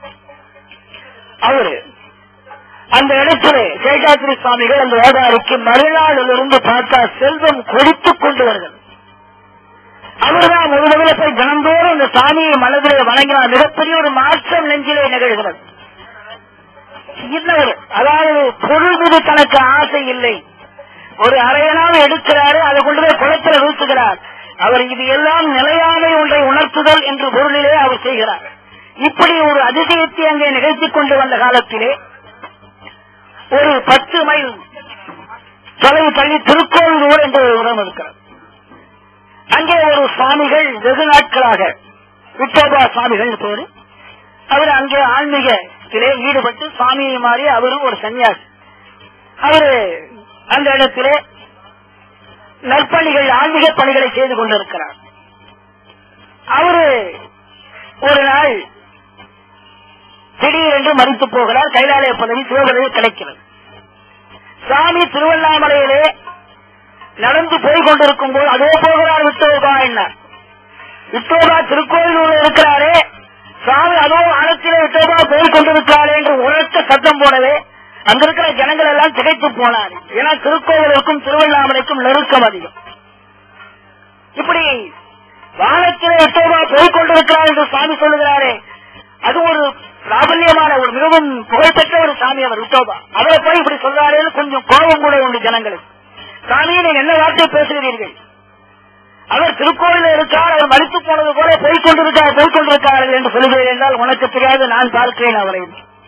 அவரு அந்த இடத்திலே சேஷாத்திரி சுவாமிகள் அந்த வியாபாரிக்கு மறுநாளிலிருந்து பார்த்தா செல்வம் கொடித்துக் கொண்டு வருகிறது அவர்தான் ஒரு முதல்ல போய் தினந்தோறும் இந்த சாமியை மனதிலே வணங்கினார் மிகப்பெரிய ஒரு மாற்றம் நெஞ்சிலே நிகழ்கிறது இன்னொரு அதாவது பொருள் மீது தனக்கு ஆசை இல்லை ஒரு அரையனாவது எடுக்கிறாரு அதை கொண்டு போய் குளத்தில் வீசுகிறார் அவர் இது எல்லாம் நிலையாமை ஒன்றை உணர்த்துதல் என்று பொருளிலே அவர் செய்கிறார் இப்படி ஒரு அதிசயத்தை அங்கே நிகழ்த்திக் கொண்டு வந்த காலத்திலே ஒரு பத்து மைல் தொலைவு தள்ளி திருக்கோவிலூர் என்ற ஒரு இடம் இருக்கிறது அங்கே ஒரு சுவாமிகள் வெகு நாட்களாக விட்டோபா சுவாமிகள் பேரு அவர் அங்கே ஆன்மீகத்திலே ஈடுபட்டு சுவாமியை மாறி அவரும் ஒரு சன்னியாசி அவரு அந்த இடத்திலே நற்பணிகள் ஆன்மீக பணிகளை செய்து கொண்டிருக்கிறார் அவரு ஒரு நாள் திடீரென்று மறித்து போகிறார் கைலாலய பதவி சிவபதவி கிடைக்கிறது சாமி திருவண்ணாமலையிலே நடந்து போய் கொண்டிருக்கும் போது அதோ போகிறார் விட்டோபா என்ன விட்டோபா திருக்கோயிலூர் இருக்கிறாரே சாமி அதோ ஆழத்திலே விட்டோபா போய் கொண்டிருக்கிறாரே என்று உரத்த சத்தம் போடவே அங்க இருக்கிற ஜனங்கள் எல்லாம் திகைத்து போனார் ஏன்னா திருக்கோவிலுக்கும் திருவண்ணாமலைக்கும் நெருக்கம் அதிகம் இப்படி வானத்திலே விட்டோபா போய் கொண்டிருக்கிறார் என்று சாமி சொல்லுகிறாரே அது ஒரு பிராபல்யமான ஒரு மிகவும் புகழ்பெற்ற ஒரு சாமி அவர் விட்டோபா அவரை போய் இப்படி சொல்றாரேன்னு கொஞ்சம் கோபம் கூட உண்டு ஜனங்களுக்கு சாமி நீங்க என்ன வார்த்தை பேசுகிறீர்கள் அவர் திருக்கோயில இருக்கார் அவர் மறித்து போனது போல போய் கொண்டிருக்கார் போய் கொண்டிருக்கார்கள் என்று சொல்லுகிறேன் என்றால் உனக்கு தெரியாது நான் பார்க்கிறேன் அவரை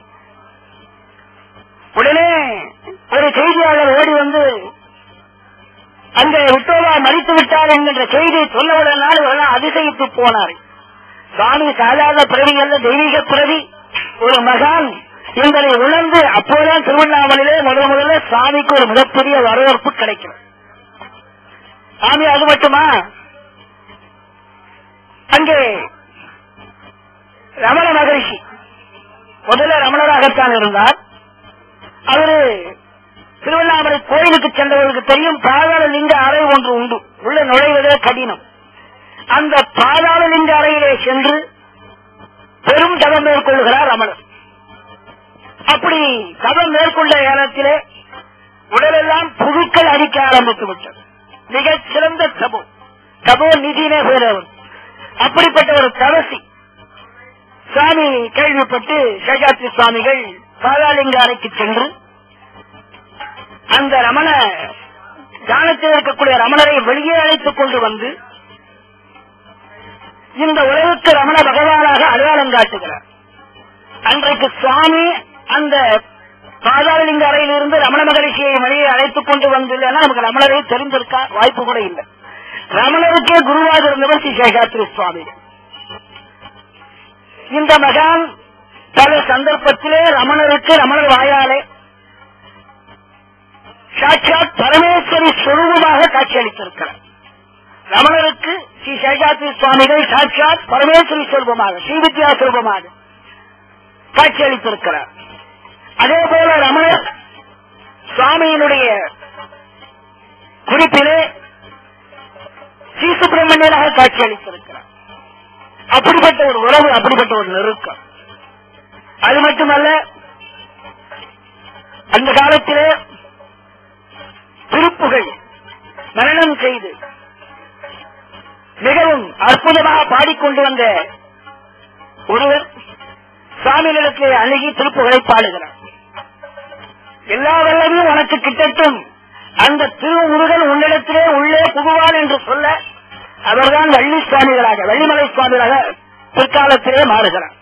உடனே ஒரு செய்தியாளர் ஓடி வந்து அந்த விட்டோவா மறித்து விட்டார் என்கின்ற செய்தியை சொன்னவுடனால் இவரெல்லாம் அதிசயித்து போனார் சுவாமி சாதாரண பிறவி அல்ல தெய்வீக பிறவி ஒரு மகான் என்பதை உணர்ந்து அப்போதுதான் திருவண்ணாமலையிலே முதல் முதல்ல சாமிக்கு ஒரு மிகப்பெரிய வரவேற்பு கிடைக்கும் சாமி அது மட்டுமா அங்கே ரமண மகரிஷி முதல்ல ரமணராகத்தான் இருந்தார் அவரு திருவண்ணாமலை கோயிலுக்கு சென்றவர்களுக்கு தெரியும் பாதாள லிங்க அறை ஒன்று உண்டு உள்ள நுழைவதே கடினம் அந்த பாதாள லிங்க அறையிலே சென்று பெரும் தவம் மேற்கொள்கிறார் ரமணர் அப்படி தவம் மேற்கொண்ட நேரத்திலே உடலெல்லாம் புழுக்கள் அடிக்க ஆரம்பித்து விட்டது மிகச் சிறந்த தபோ தபோ நிதினே பேரவர் அப்படிப்பட்ட ஒரு தவசி சுவாமி கேள்விப்பட்டு சேஷாத்ரி சுவாமிகள் பாதாளிங்க அறைக்கு சென்று அந்த ரமண தியானத்தில் இருக்கக்கூடிய ரமணரை வெளியே அழைத்துக் கொண்டு வந்து இந்த உலகுக்கு ரமண பகவானாக அடையாளம் காட்டுகிறார் அன்றைக்கு சுவாமி அந்த பாதாளலிங்க அறையிலிருந்து ரமண மகரிஷியை வெளியே அழைத்துக் கொண்டு வந்து நமக்கு ரமணரை தெரிந்திருக்க வாய்ப்பு கூட இல்லை ரமணருக்கே குருவாக இருந்தவர் ஸ்ரீ சேஷாத்ரி சுவாமி இந்த மகான் பல சந்தர்ப்பத்திலே ரமணருக்கு ரமணர் வாயாலே சாட்சாத் பரமேஸ்வரி சுரூபமாக காட்சியளித்திருக்கிறார் ரமணருக்கு ஸ்ரீ சேஷாத்ரி சுவாமிகள் சாட்சாத் பரமேஸ்வரி சுரூபமாக ஸ்ரீவித்யா சுரூபமாக காட்சியளித்திருக்கிறார் அதே போல ரமணர் சுவாமியினுடைய குறிப்பிலே ஸ்ரீ சுப்பிரமணியனாக காட்சியளித்திருக்கிறார் அப்படிப்பட்ட ஒரு உறவு அப்படிப்பட்ட ஒரு நெருக்கம் அது மட்டுமல்ல அந்த காலத்திலே திருப்புகள் மரணம் செய்து மிகவும் அற்புதமாக பாடிக்கொண்டு வந்த ஒருவர் சுவாமிகளிடத்திலே அணுகி திருப்புகளை பாடுகிறார் எல்லா வல்லமையும் உனக்கு கிட்டட்டும் அந்த திருமுருகன் உன்னிடத்திலே உள்ளே புகுவான் என்று சொல்ல அவர்தான் வள்ளி சுவாமிகளாக வள்ளிமலை சுவாமிகளாக பிற்காலத்திலே மாறுகிறார்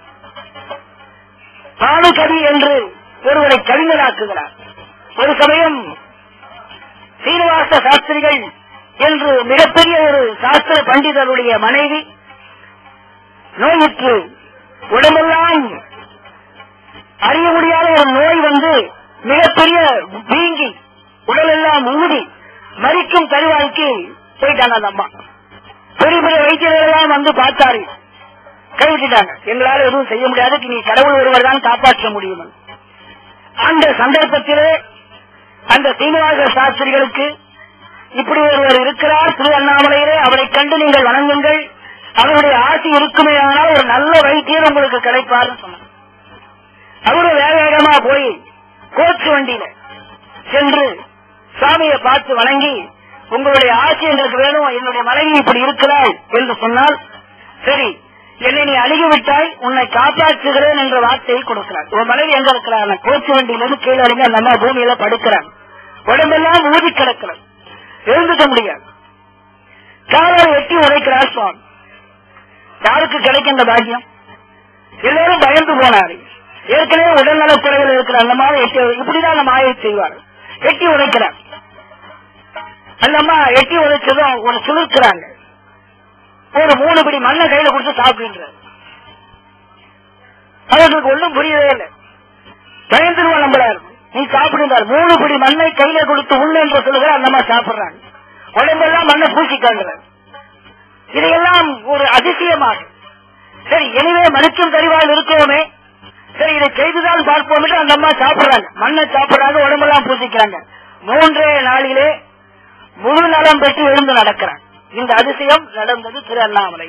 பானுகவி என்று ஒருவரை கவிஞராக்குகிறார் ஒரு சமயம் சீனிவாச சாஸ்திரிகள் என்று மிகப்பெரிய ஒரு சாஸ்திர பண்டிதருடைய மனைவி நோயுற்று உடம்பெல்லாம் அறிய முடியாத ஒரு நோய் வந்து மிகப்பெரிய வீங்கி உடலெல்லாம் ஊதி மறிக்கும் தருவாய்க்கு போயிட்டாங்க அந்த அம்மா பெரிய பெரிய வைத்தியர்கள் எல்லாம் வந்து பார்த்தாரு கைவிட்டுட்டாங்க எங்களால எதுவும் செய்ய முடியாது நீ கடவுள் ஒருவர் தான் காப்பாற்ற முடியும் அந்த சந்தர்ப்பத்திலே அந்த சீனிவாச சாஸ்திரிகளுக்கு இப்படி ஒருவர் இருக்கிறார் திரு அண்ணாமலையிலே அவரை கண்டு நீங்கள் வணங்குங்கள் அவருடைய ஆசி இருக்குமே ஆனால் ஒரு நல்ல வைத்தியர் உங்களுக்கு கிடைப்பார்னு சொன்னார் அவரு வேக வேகமா போய் கோச்சு வண்டியில சென்று சாமியை பார்த்து வணங்கி உங்களுடைய ஆசி எங்களுக்கு வேணும் என்னுடைய மனைவி இப்படி இருக்கிறாள் என்று சொன்னால் சரி என்னை நீ அணுகி விட்டாய் உன்னை காப்பாற்றுகிறேன் என்ற வார்த்தையை கொடுக்கிறார் உன் மனைவி எங்க இருக்கிறார் கோச்சு வண்டியிலிருந்து கீழே இறங்கி அந்த அம்மா பூமியில படுக்கிறான் உடம்பெல்லாம் ஊதி கிடக்கிறார் எழுந்துக்க முடியாது காலை வெட்டி உடைக்கிறார் சுவாமி யாருக்கு கிடைக்கின்ற பாக்கியம் எல்லாரும் பயந்து போனாரு ஏற்கனவே உடல்நலக் குறைவில் இருக்கிற அந்த மாதிரி எட்டி இப்படிதான் அந்த மாயை செய்வார் எட்டி உடைக்கிறார் அந்த அம்மா எட்டி உடைச்சதும் ஒரு சுழுக்கிறாங்க ஒரு மூணு பிடி மண்ணை கையில கொடுத்து சாப்பிடுன்றார் அவர்களுக்கு ஒன்றும் புரியவே இல்லை பயந்துருவா நம்பளாரு நீ சாப்பிடுந்தார் மூணு பிடி மண்ணை கையில கொடுத்து உள்ள என்று சொல்லுகிற அந்த அம்மா சாப்பிடுறாங்க உடம்பெல்லாம் மண்ணை பூசிக்காங்கிறார் இதையெல்லாம் ஒரு அதிசயமாக சரி எனவே மனுக்கும் கரிவால் இருக்கிறோமே சரி இதை செய்துதான் பார்ப்போம் என்று அந்த அம்மா சாப்பிடுறாங்க மண்ணை சாப்பிடுறாங்க உடம்பெல்லாம் பூசிக்கிறாங்க மூன்றே நாளிலே முழு நலம் பெற்று எழுந்து நடக்கிறாங்க இந்த அதிசயம் நடந்தது திரு அண்ணாமலை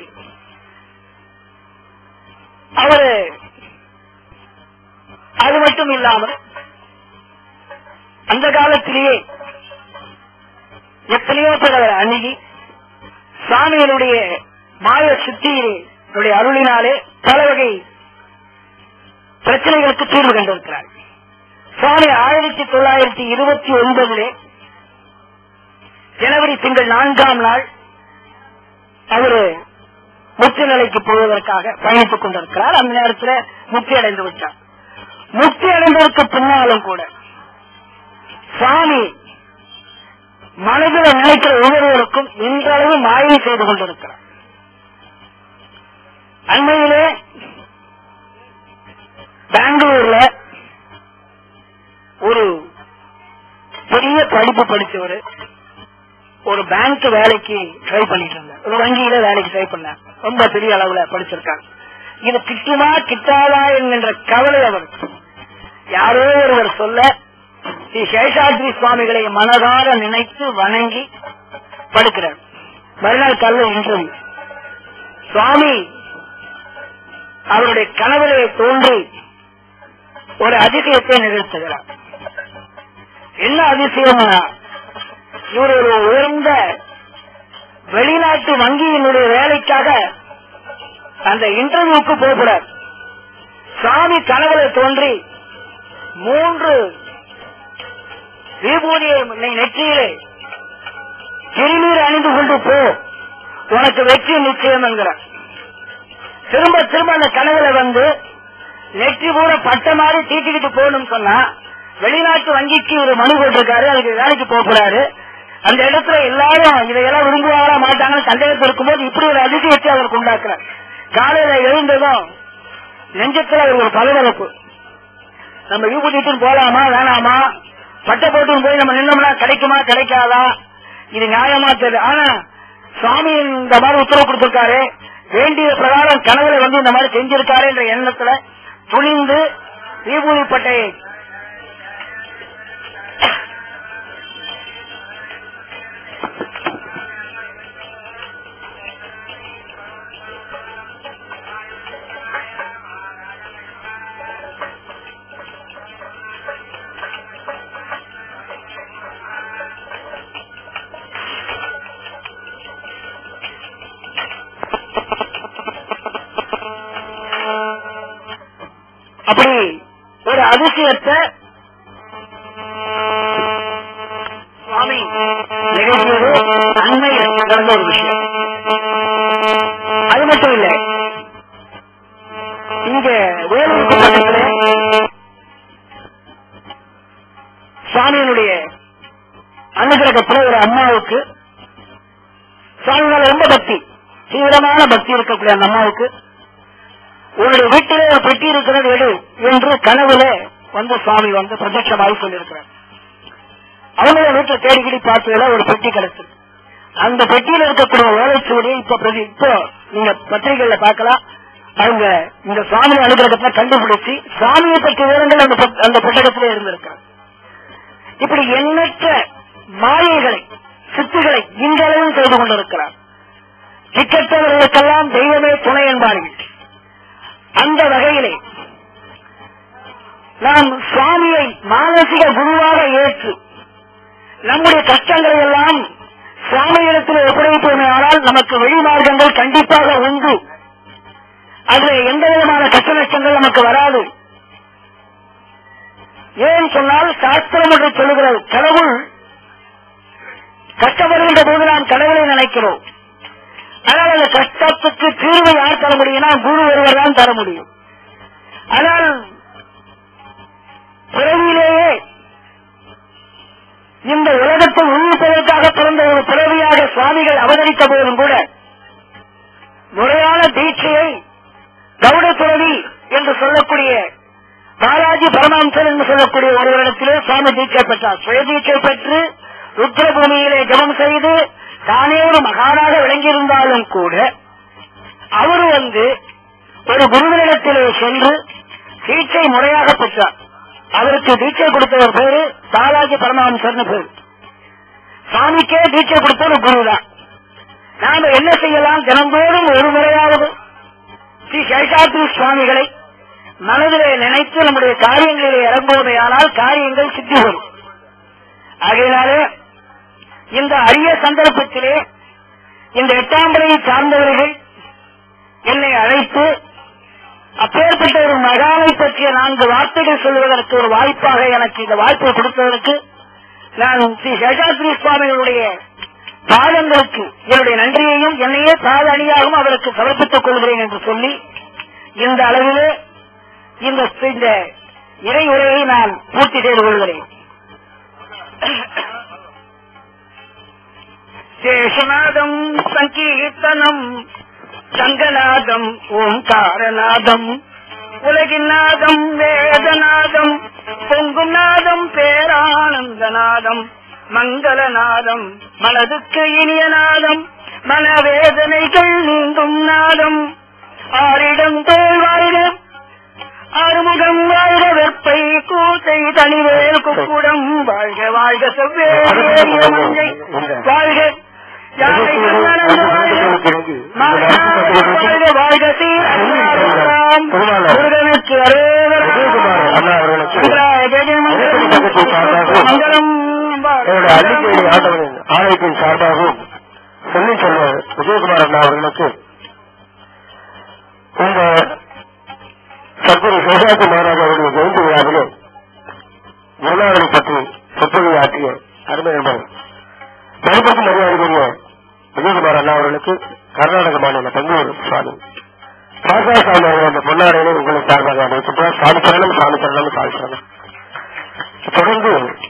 அவரு அது மட்டும் இல்லாமல் அந்த காலத்திலேயே எத்தனையோ பேர் அவரை அணுகி சாமிகளுடைய மாய சித்தியினுடைய அருளினாலே பல வகை பிரச்சனைகளுக்கு தீர்வு கண்டிருக்கிறார் சுவாமி ஆயிரத்தி தொள்ளாயிரத்தி இருபத்தி ஒன்பதிலே ஜனவரி திங்கள் நான்காம் நாள் அவரு முக்தி நிலைக்கு போவதற்காக பயணித்துக் கொண்டிருக்கிறார் அந்த நேரத்தில் முக்தி அடைந்து விட்டார் முக்தி அடைந்ததற்கு பின்னாலும் கூட சுவாமி மனதில் நினைக்கிற ஒவ்வொருவருக்கும் இன்றளவு மாயை செய்து கொண்டிருக்கிறார் அண்மையிலே பெங்களூர்ல ஒரு பெரிய படிப்பு படிச்சவர் ஒரு பேங்க் வேலைக்கு ட்ரை பண்ணிட்டு இருந்தார் ஒரு வங்கியில வேலைக்கு ட்ரை பண்ணார் ரொம்ப பெரிய அளவுல படிச்சிருக்காங்க இது கிட்டுமா கிட்டாதா என்கின்ற கவலை அவர் யாரோ ஒருவர் சொல்ல ஸ்ரீ சேஷாத்ரி சுவாமிகளை மனதார நினைத்து வணங்கி படுக்கிறார் மறுநாள் காலையில் இன்டர்வியூ சுவாமி அவருடைய கனவிலே தோன்றி ஒரு அதிசயத்தை நிகழ்த்துகிறார் என்ன அதிசயம்னா இவர் ஒரு உயர்ந்த வெளிநாட்டு வங்கியினுடைய வேலைக்காக அந்த இன்டர்வியூக்கு போகிறார் சாமி கனவுல தோன்றி மூன்று விபூதியை நீ நெற்றியிலே திருநீர் அணிந்து கொண்டு போ உனக்கு வெற்றி நிச்சயம் என்கிறார் திரும்ப திரும்ப அந்த கனவுல வந்து நெற்றி பூர பட்ட மாதிரி தீட்டிக்கிட்டு போகணும்னு சொன்னா வெளிநாட்டு வங்கிக்கு ஒரு மனு போட்டிருக்காரு அதுக்கு வேலைக்கு போக போறாரு அந்த இடத்துல எல்லாரும் இதையெல்லாம் விரும்புவாங்களா மாட்டாங்கன்னு சந்தேகத்தில் இருக்கும்போது இப்படி ஒரு அதிசயத்தை அவருக்கு உண்டாக்குறார் காலையில எழுந்ததும் நெஞ்சத்துல ஒரு பலவரப்பு நம்ம யூபிட்டு போலாமா வேணாமா பட்டை போட்டு போய் நம்ம நின்னோம்னா கிடைக்குமா கிடைக்காதா இது நியாயமா தெரியல ஆனா சுவாமி இந்த மாதிரி உத்தரவு கொடுத்திருக்காரு வேண்டிய பிரகாரம் கனவுல வந்து இந்த மாதிரி செஞ்சிருக்காரு என்ற எண்ணத்துல துணிந்து விபூதி பட்டையை அப்படி ஒரு அதிசயத்தை சுவாமி நிகழ்ச்சியது அண்மையில் நடந்த ஒரு விஷயம் அது மட்டும் இல்லை இங்க வேலூருக்கு பக்கத்துல சுவாமியினுடைய அனுகிரகத்துல ஒரு அம்மாவுக்கு சுவாமி மேல ரொம்ப பக்தி தீவிரமான பக்தி இருக்கக்கூடிய அந்த அம்மாவுக்கு உன்னுடைய வீட்டிலே ஒரு பெட்டி இருக்கிறது எடு என்று கனவுல வந்து சுவாமி வந்து பிரத்யட்சமாகி சொல்லியிருக்கிறார் அவங்கள வீட்டுல தேடிக்கிடி பார்த்ததுல ஒரு பெட்டி கிடைச்சது அந்த பெட்டியில இருக்கக்கூடிய ஓலைச்சுவடியை இப்ப பிரதி இப்போ நீங்க பத்திரிகைகள்ல பார்க்கலாம் அவங்க இந்த சுவாமி அனுகிரகத்தை கண்டுபிடிச்சு சுவாமியை பற்றிய விவரங்கள் அந்த புத்- அந்த புத்தகத்திலே இருந்திருக்கிறது இப்படி எண்ணற்ற மாயைகளை சித்துகளை இன்றளவும் செய்து கொண்டிருக்கிறார் திக்கற்றவர்களுக்கெல்லாம் தெய்வமே துணை என்பார்கள் அந்த வகையிலே நாம் சுவாமியை மானசிக குருவாக ஏற்று நம்முடைய கஷ்டங்களை எல்லாம் சுவாமியிடத்தில் ஒப்படைப்போமையானால் நமக்கு வெளிமார்க்கங்கள் கண்டிப்பாக உண்டு அதில் எந்த விதமான கஷ்ட நஷ்டங்கள் நமக்கு வராது ஏன் சொன்னால் சாஸ்திரம் என்று சொல்லுகிறது கடவுள் கஷ்டப்படுகின்ற போது நாம் கடவுளை நினைக்கிறோம் ஆனால் அந்த கஷ்டத்துக்கு தீர்வு யார் தர முடியும்னா குரு ஒருவர் தான் தர முடியும் ஆனால் பிறவியிலேயே இந்த உலகத்தை உள்விப்பதற்காக பிறந்த ஒரு பிறவியாக சுவாமிகள் அவதரித்த போதும் கூட முறையான தீட்சையை கௌட துறவி என்று சொல்லக்கூடிய பாலாஜி பரமஹம்சர் என்று சொல்லக்கூடிய ஒருவரிடத்திலே சுவாமி தீட்சை பெற்றார் சுய தீட்சை பெற்று ருத்ரபூமியிலே ஜபம் செய்து தானே ஒரு மகானாக விளங்கியிருந்தாலும் கூட அவர் வந்து ஒரு குருவினிடத்திலே சென்று தீட்சை முறையாக பெற்றார் அவருக்கு தீட்சை கொடுத்தவர் பேரு பாலாஜி பரமஹம்சர்னு பேரு சாமிக்கே தீட்சை கொடுத்த ஒரு குரு தான் நாம என்ன செய்யலாம் தினந்தோறும் ஒரு முறையாவது ஸ்ரீ சேஷாத்ரி சுவாமிகளை மனதிலே நினைத்து நம்முடைய காரியங்களிலே இறங்குவதையானால் காரியங்கள் சித்தி வரும் ஆகையினாலே இந்த அரிய சந்தர்ப்பத்திலே இந்த எட்டாம் படையை சார்ந்தவர்கள் என்னை அழைத்து அப்பேற்பட்ட ஒரு மகானை பற்றிய நான்கு வார்த்தைகள் சொல்வதற்கு ஒரு வாய்ப்பாக எனக்கு இந்த வாய்ப்பை கொடுத்ததற்கு நான் ஸ்ரீ சேஷாத்ரி சுவாமிகளுடைய பாதங்களுக்கு என்னுடைய நன்றியையும் என்னையே பாத அணியாகவும் அவருக்கு சமர்ப்பித்துக் கொள்கிறேன் என்று சொல்லி இந்த அளவிலே இந்த இந்த இறை உரையை நான் பூர்த்தி செய்து கொள்கிறேன் சேஷநாதம் சங்கீர்த்தனம் சங்கநாதம் ஓங்காரநாதம் உலகின் நாதம் வேதநாதம் பொங்கும் நாதம் பேரானந்தநாதம் மங்களநாதம் மனதுக்கு இனிய நாதம் மனவேதனைகள் நீங்கும் நாதம் ஆரிடம் தோல் வாழ்க ஆறுமுகம் வாழ்க வெப்பை கூத்தை தனிவேல் குக்குடம் வாழ்க வாழ்க செவ்வேறிய மஞ்சை வாழ்க யானை கண்ணனந்து வாழ்க மாநாடு வாழ்க வாழ்க சீராம் முருகனுக்கு மங்களம் என்னுடைய அள்ளிப்பேரி ஆண்டவனின் ஆலயத்தின் சார்பாகவும் சொல்லி சொல்வார் விஜயகுமார் அண்ணா அவர்களுக்கு இந்த சத்குரு சேஷாத்தி மகாராஜ் அவருடைய ஜெயந்தி விழாவிலே குருநாதனை பற்றி சொற்பொழிவு ஆற்றிய அருமை நண்பர் மறுபடியும் மரியாதைக்குரிய விஜயகுமார் அண்ணா அவர்களுக்கு கர்நாடக மாநில பெங்களூரு சுவாமி பாசா சாமி அவர்கள் அந்த பொன்னாடையிலே உங்களை சார்பாக அமைச்சிட்டார் சாமி சரணம் சாமி சரணம் சாமி சரணம் தொடர்ந்து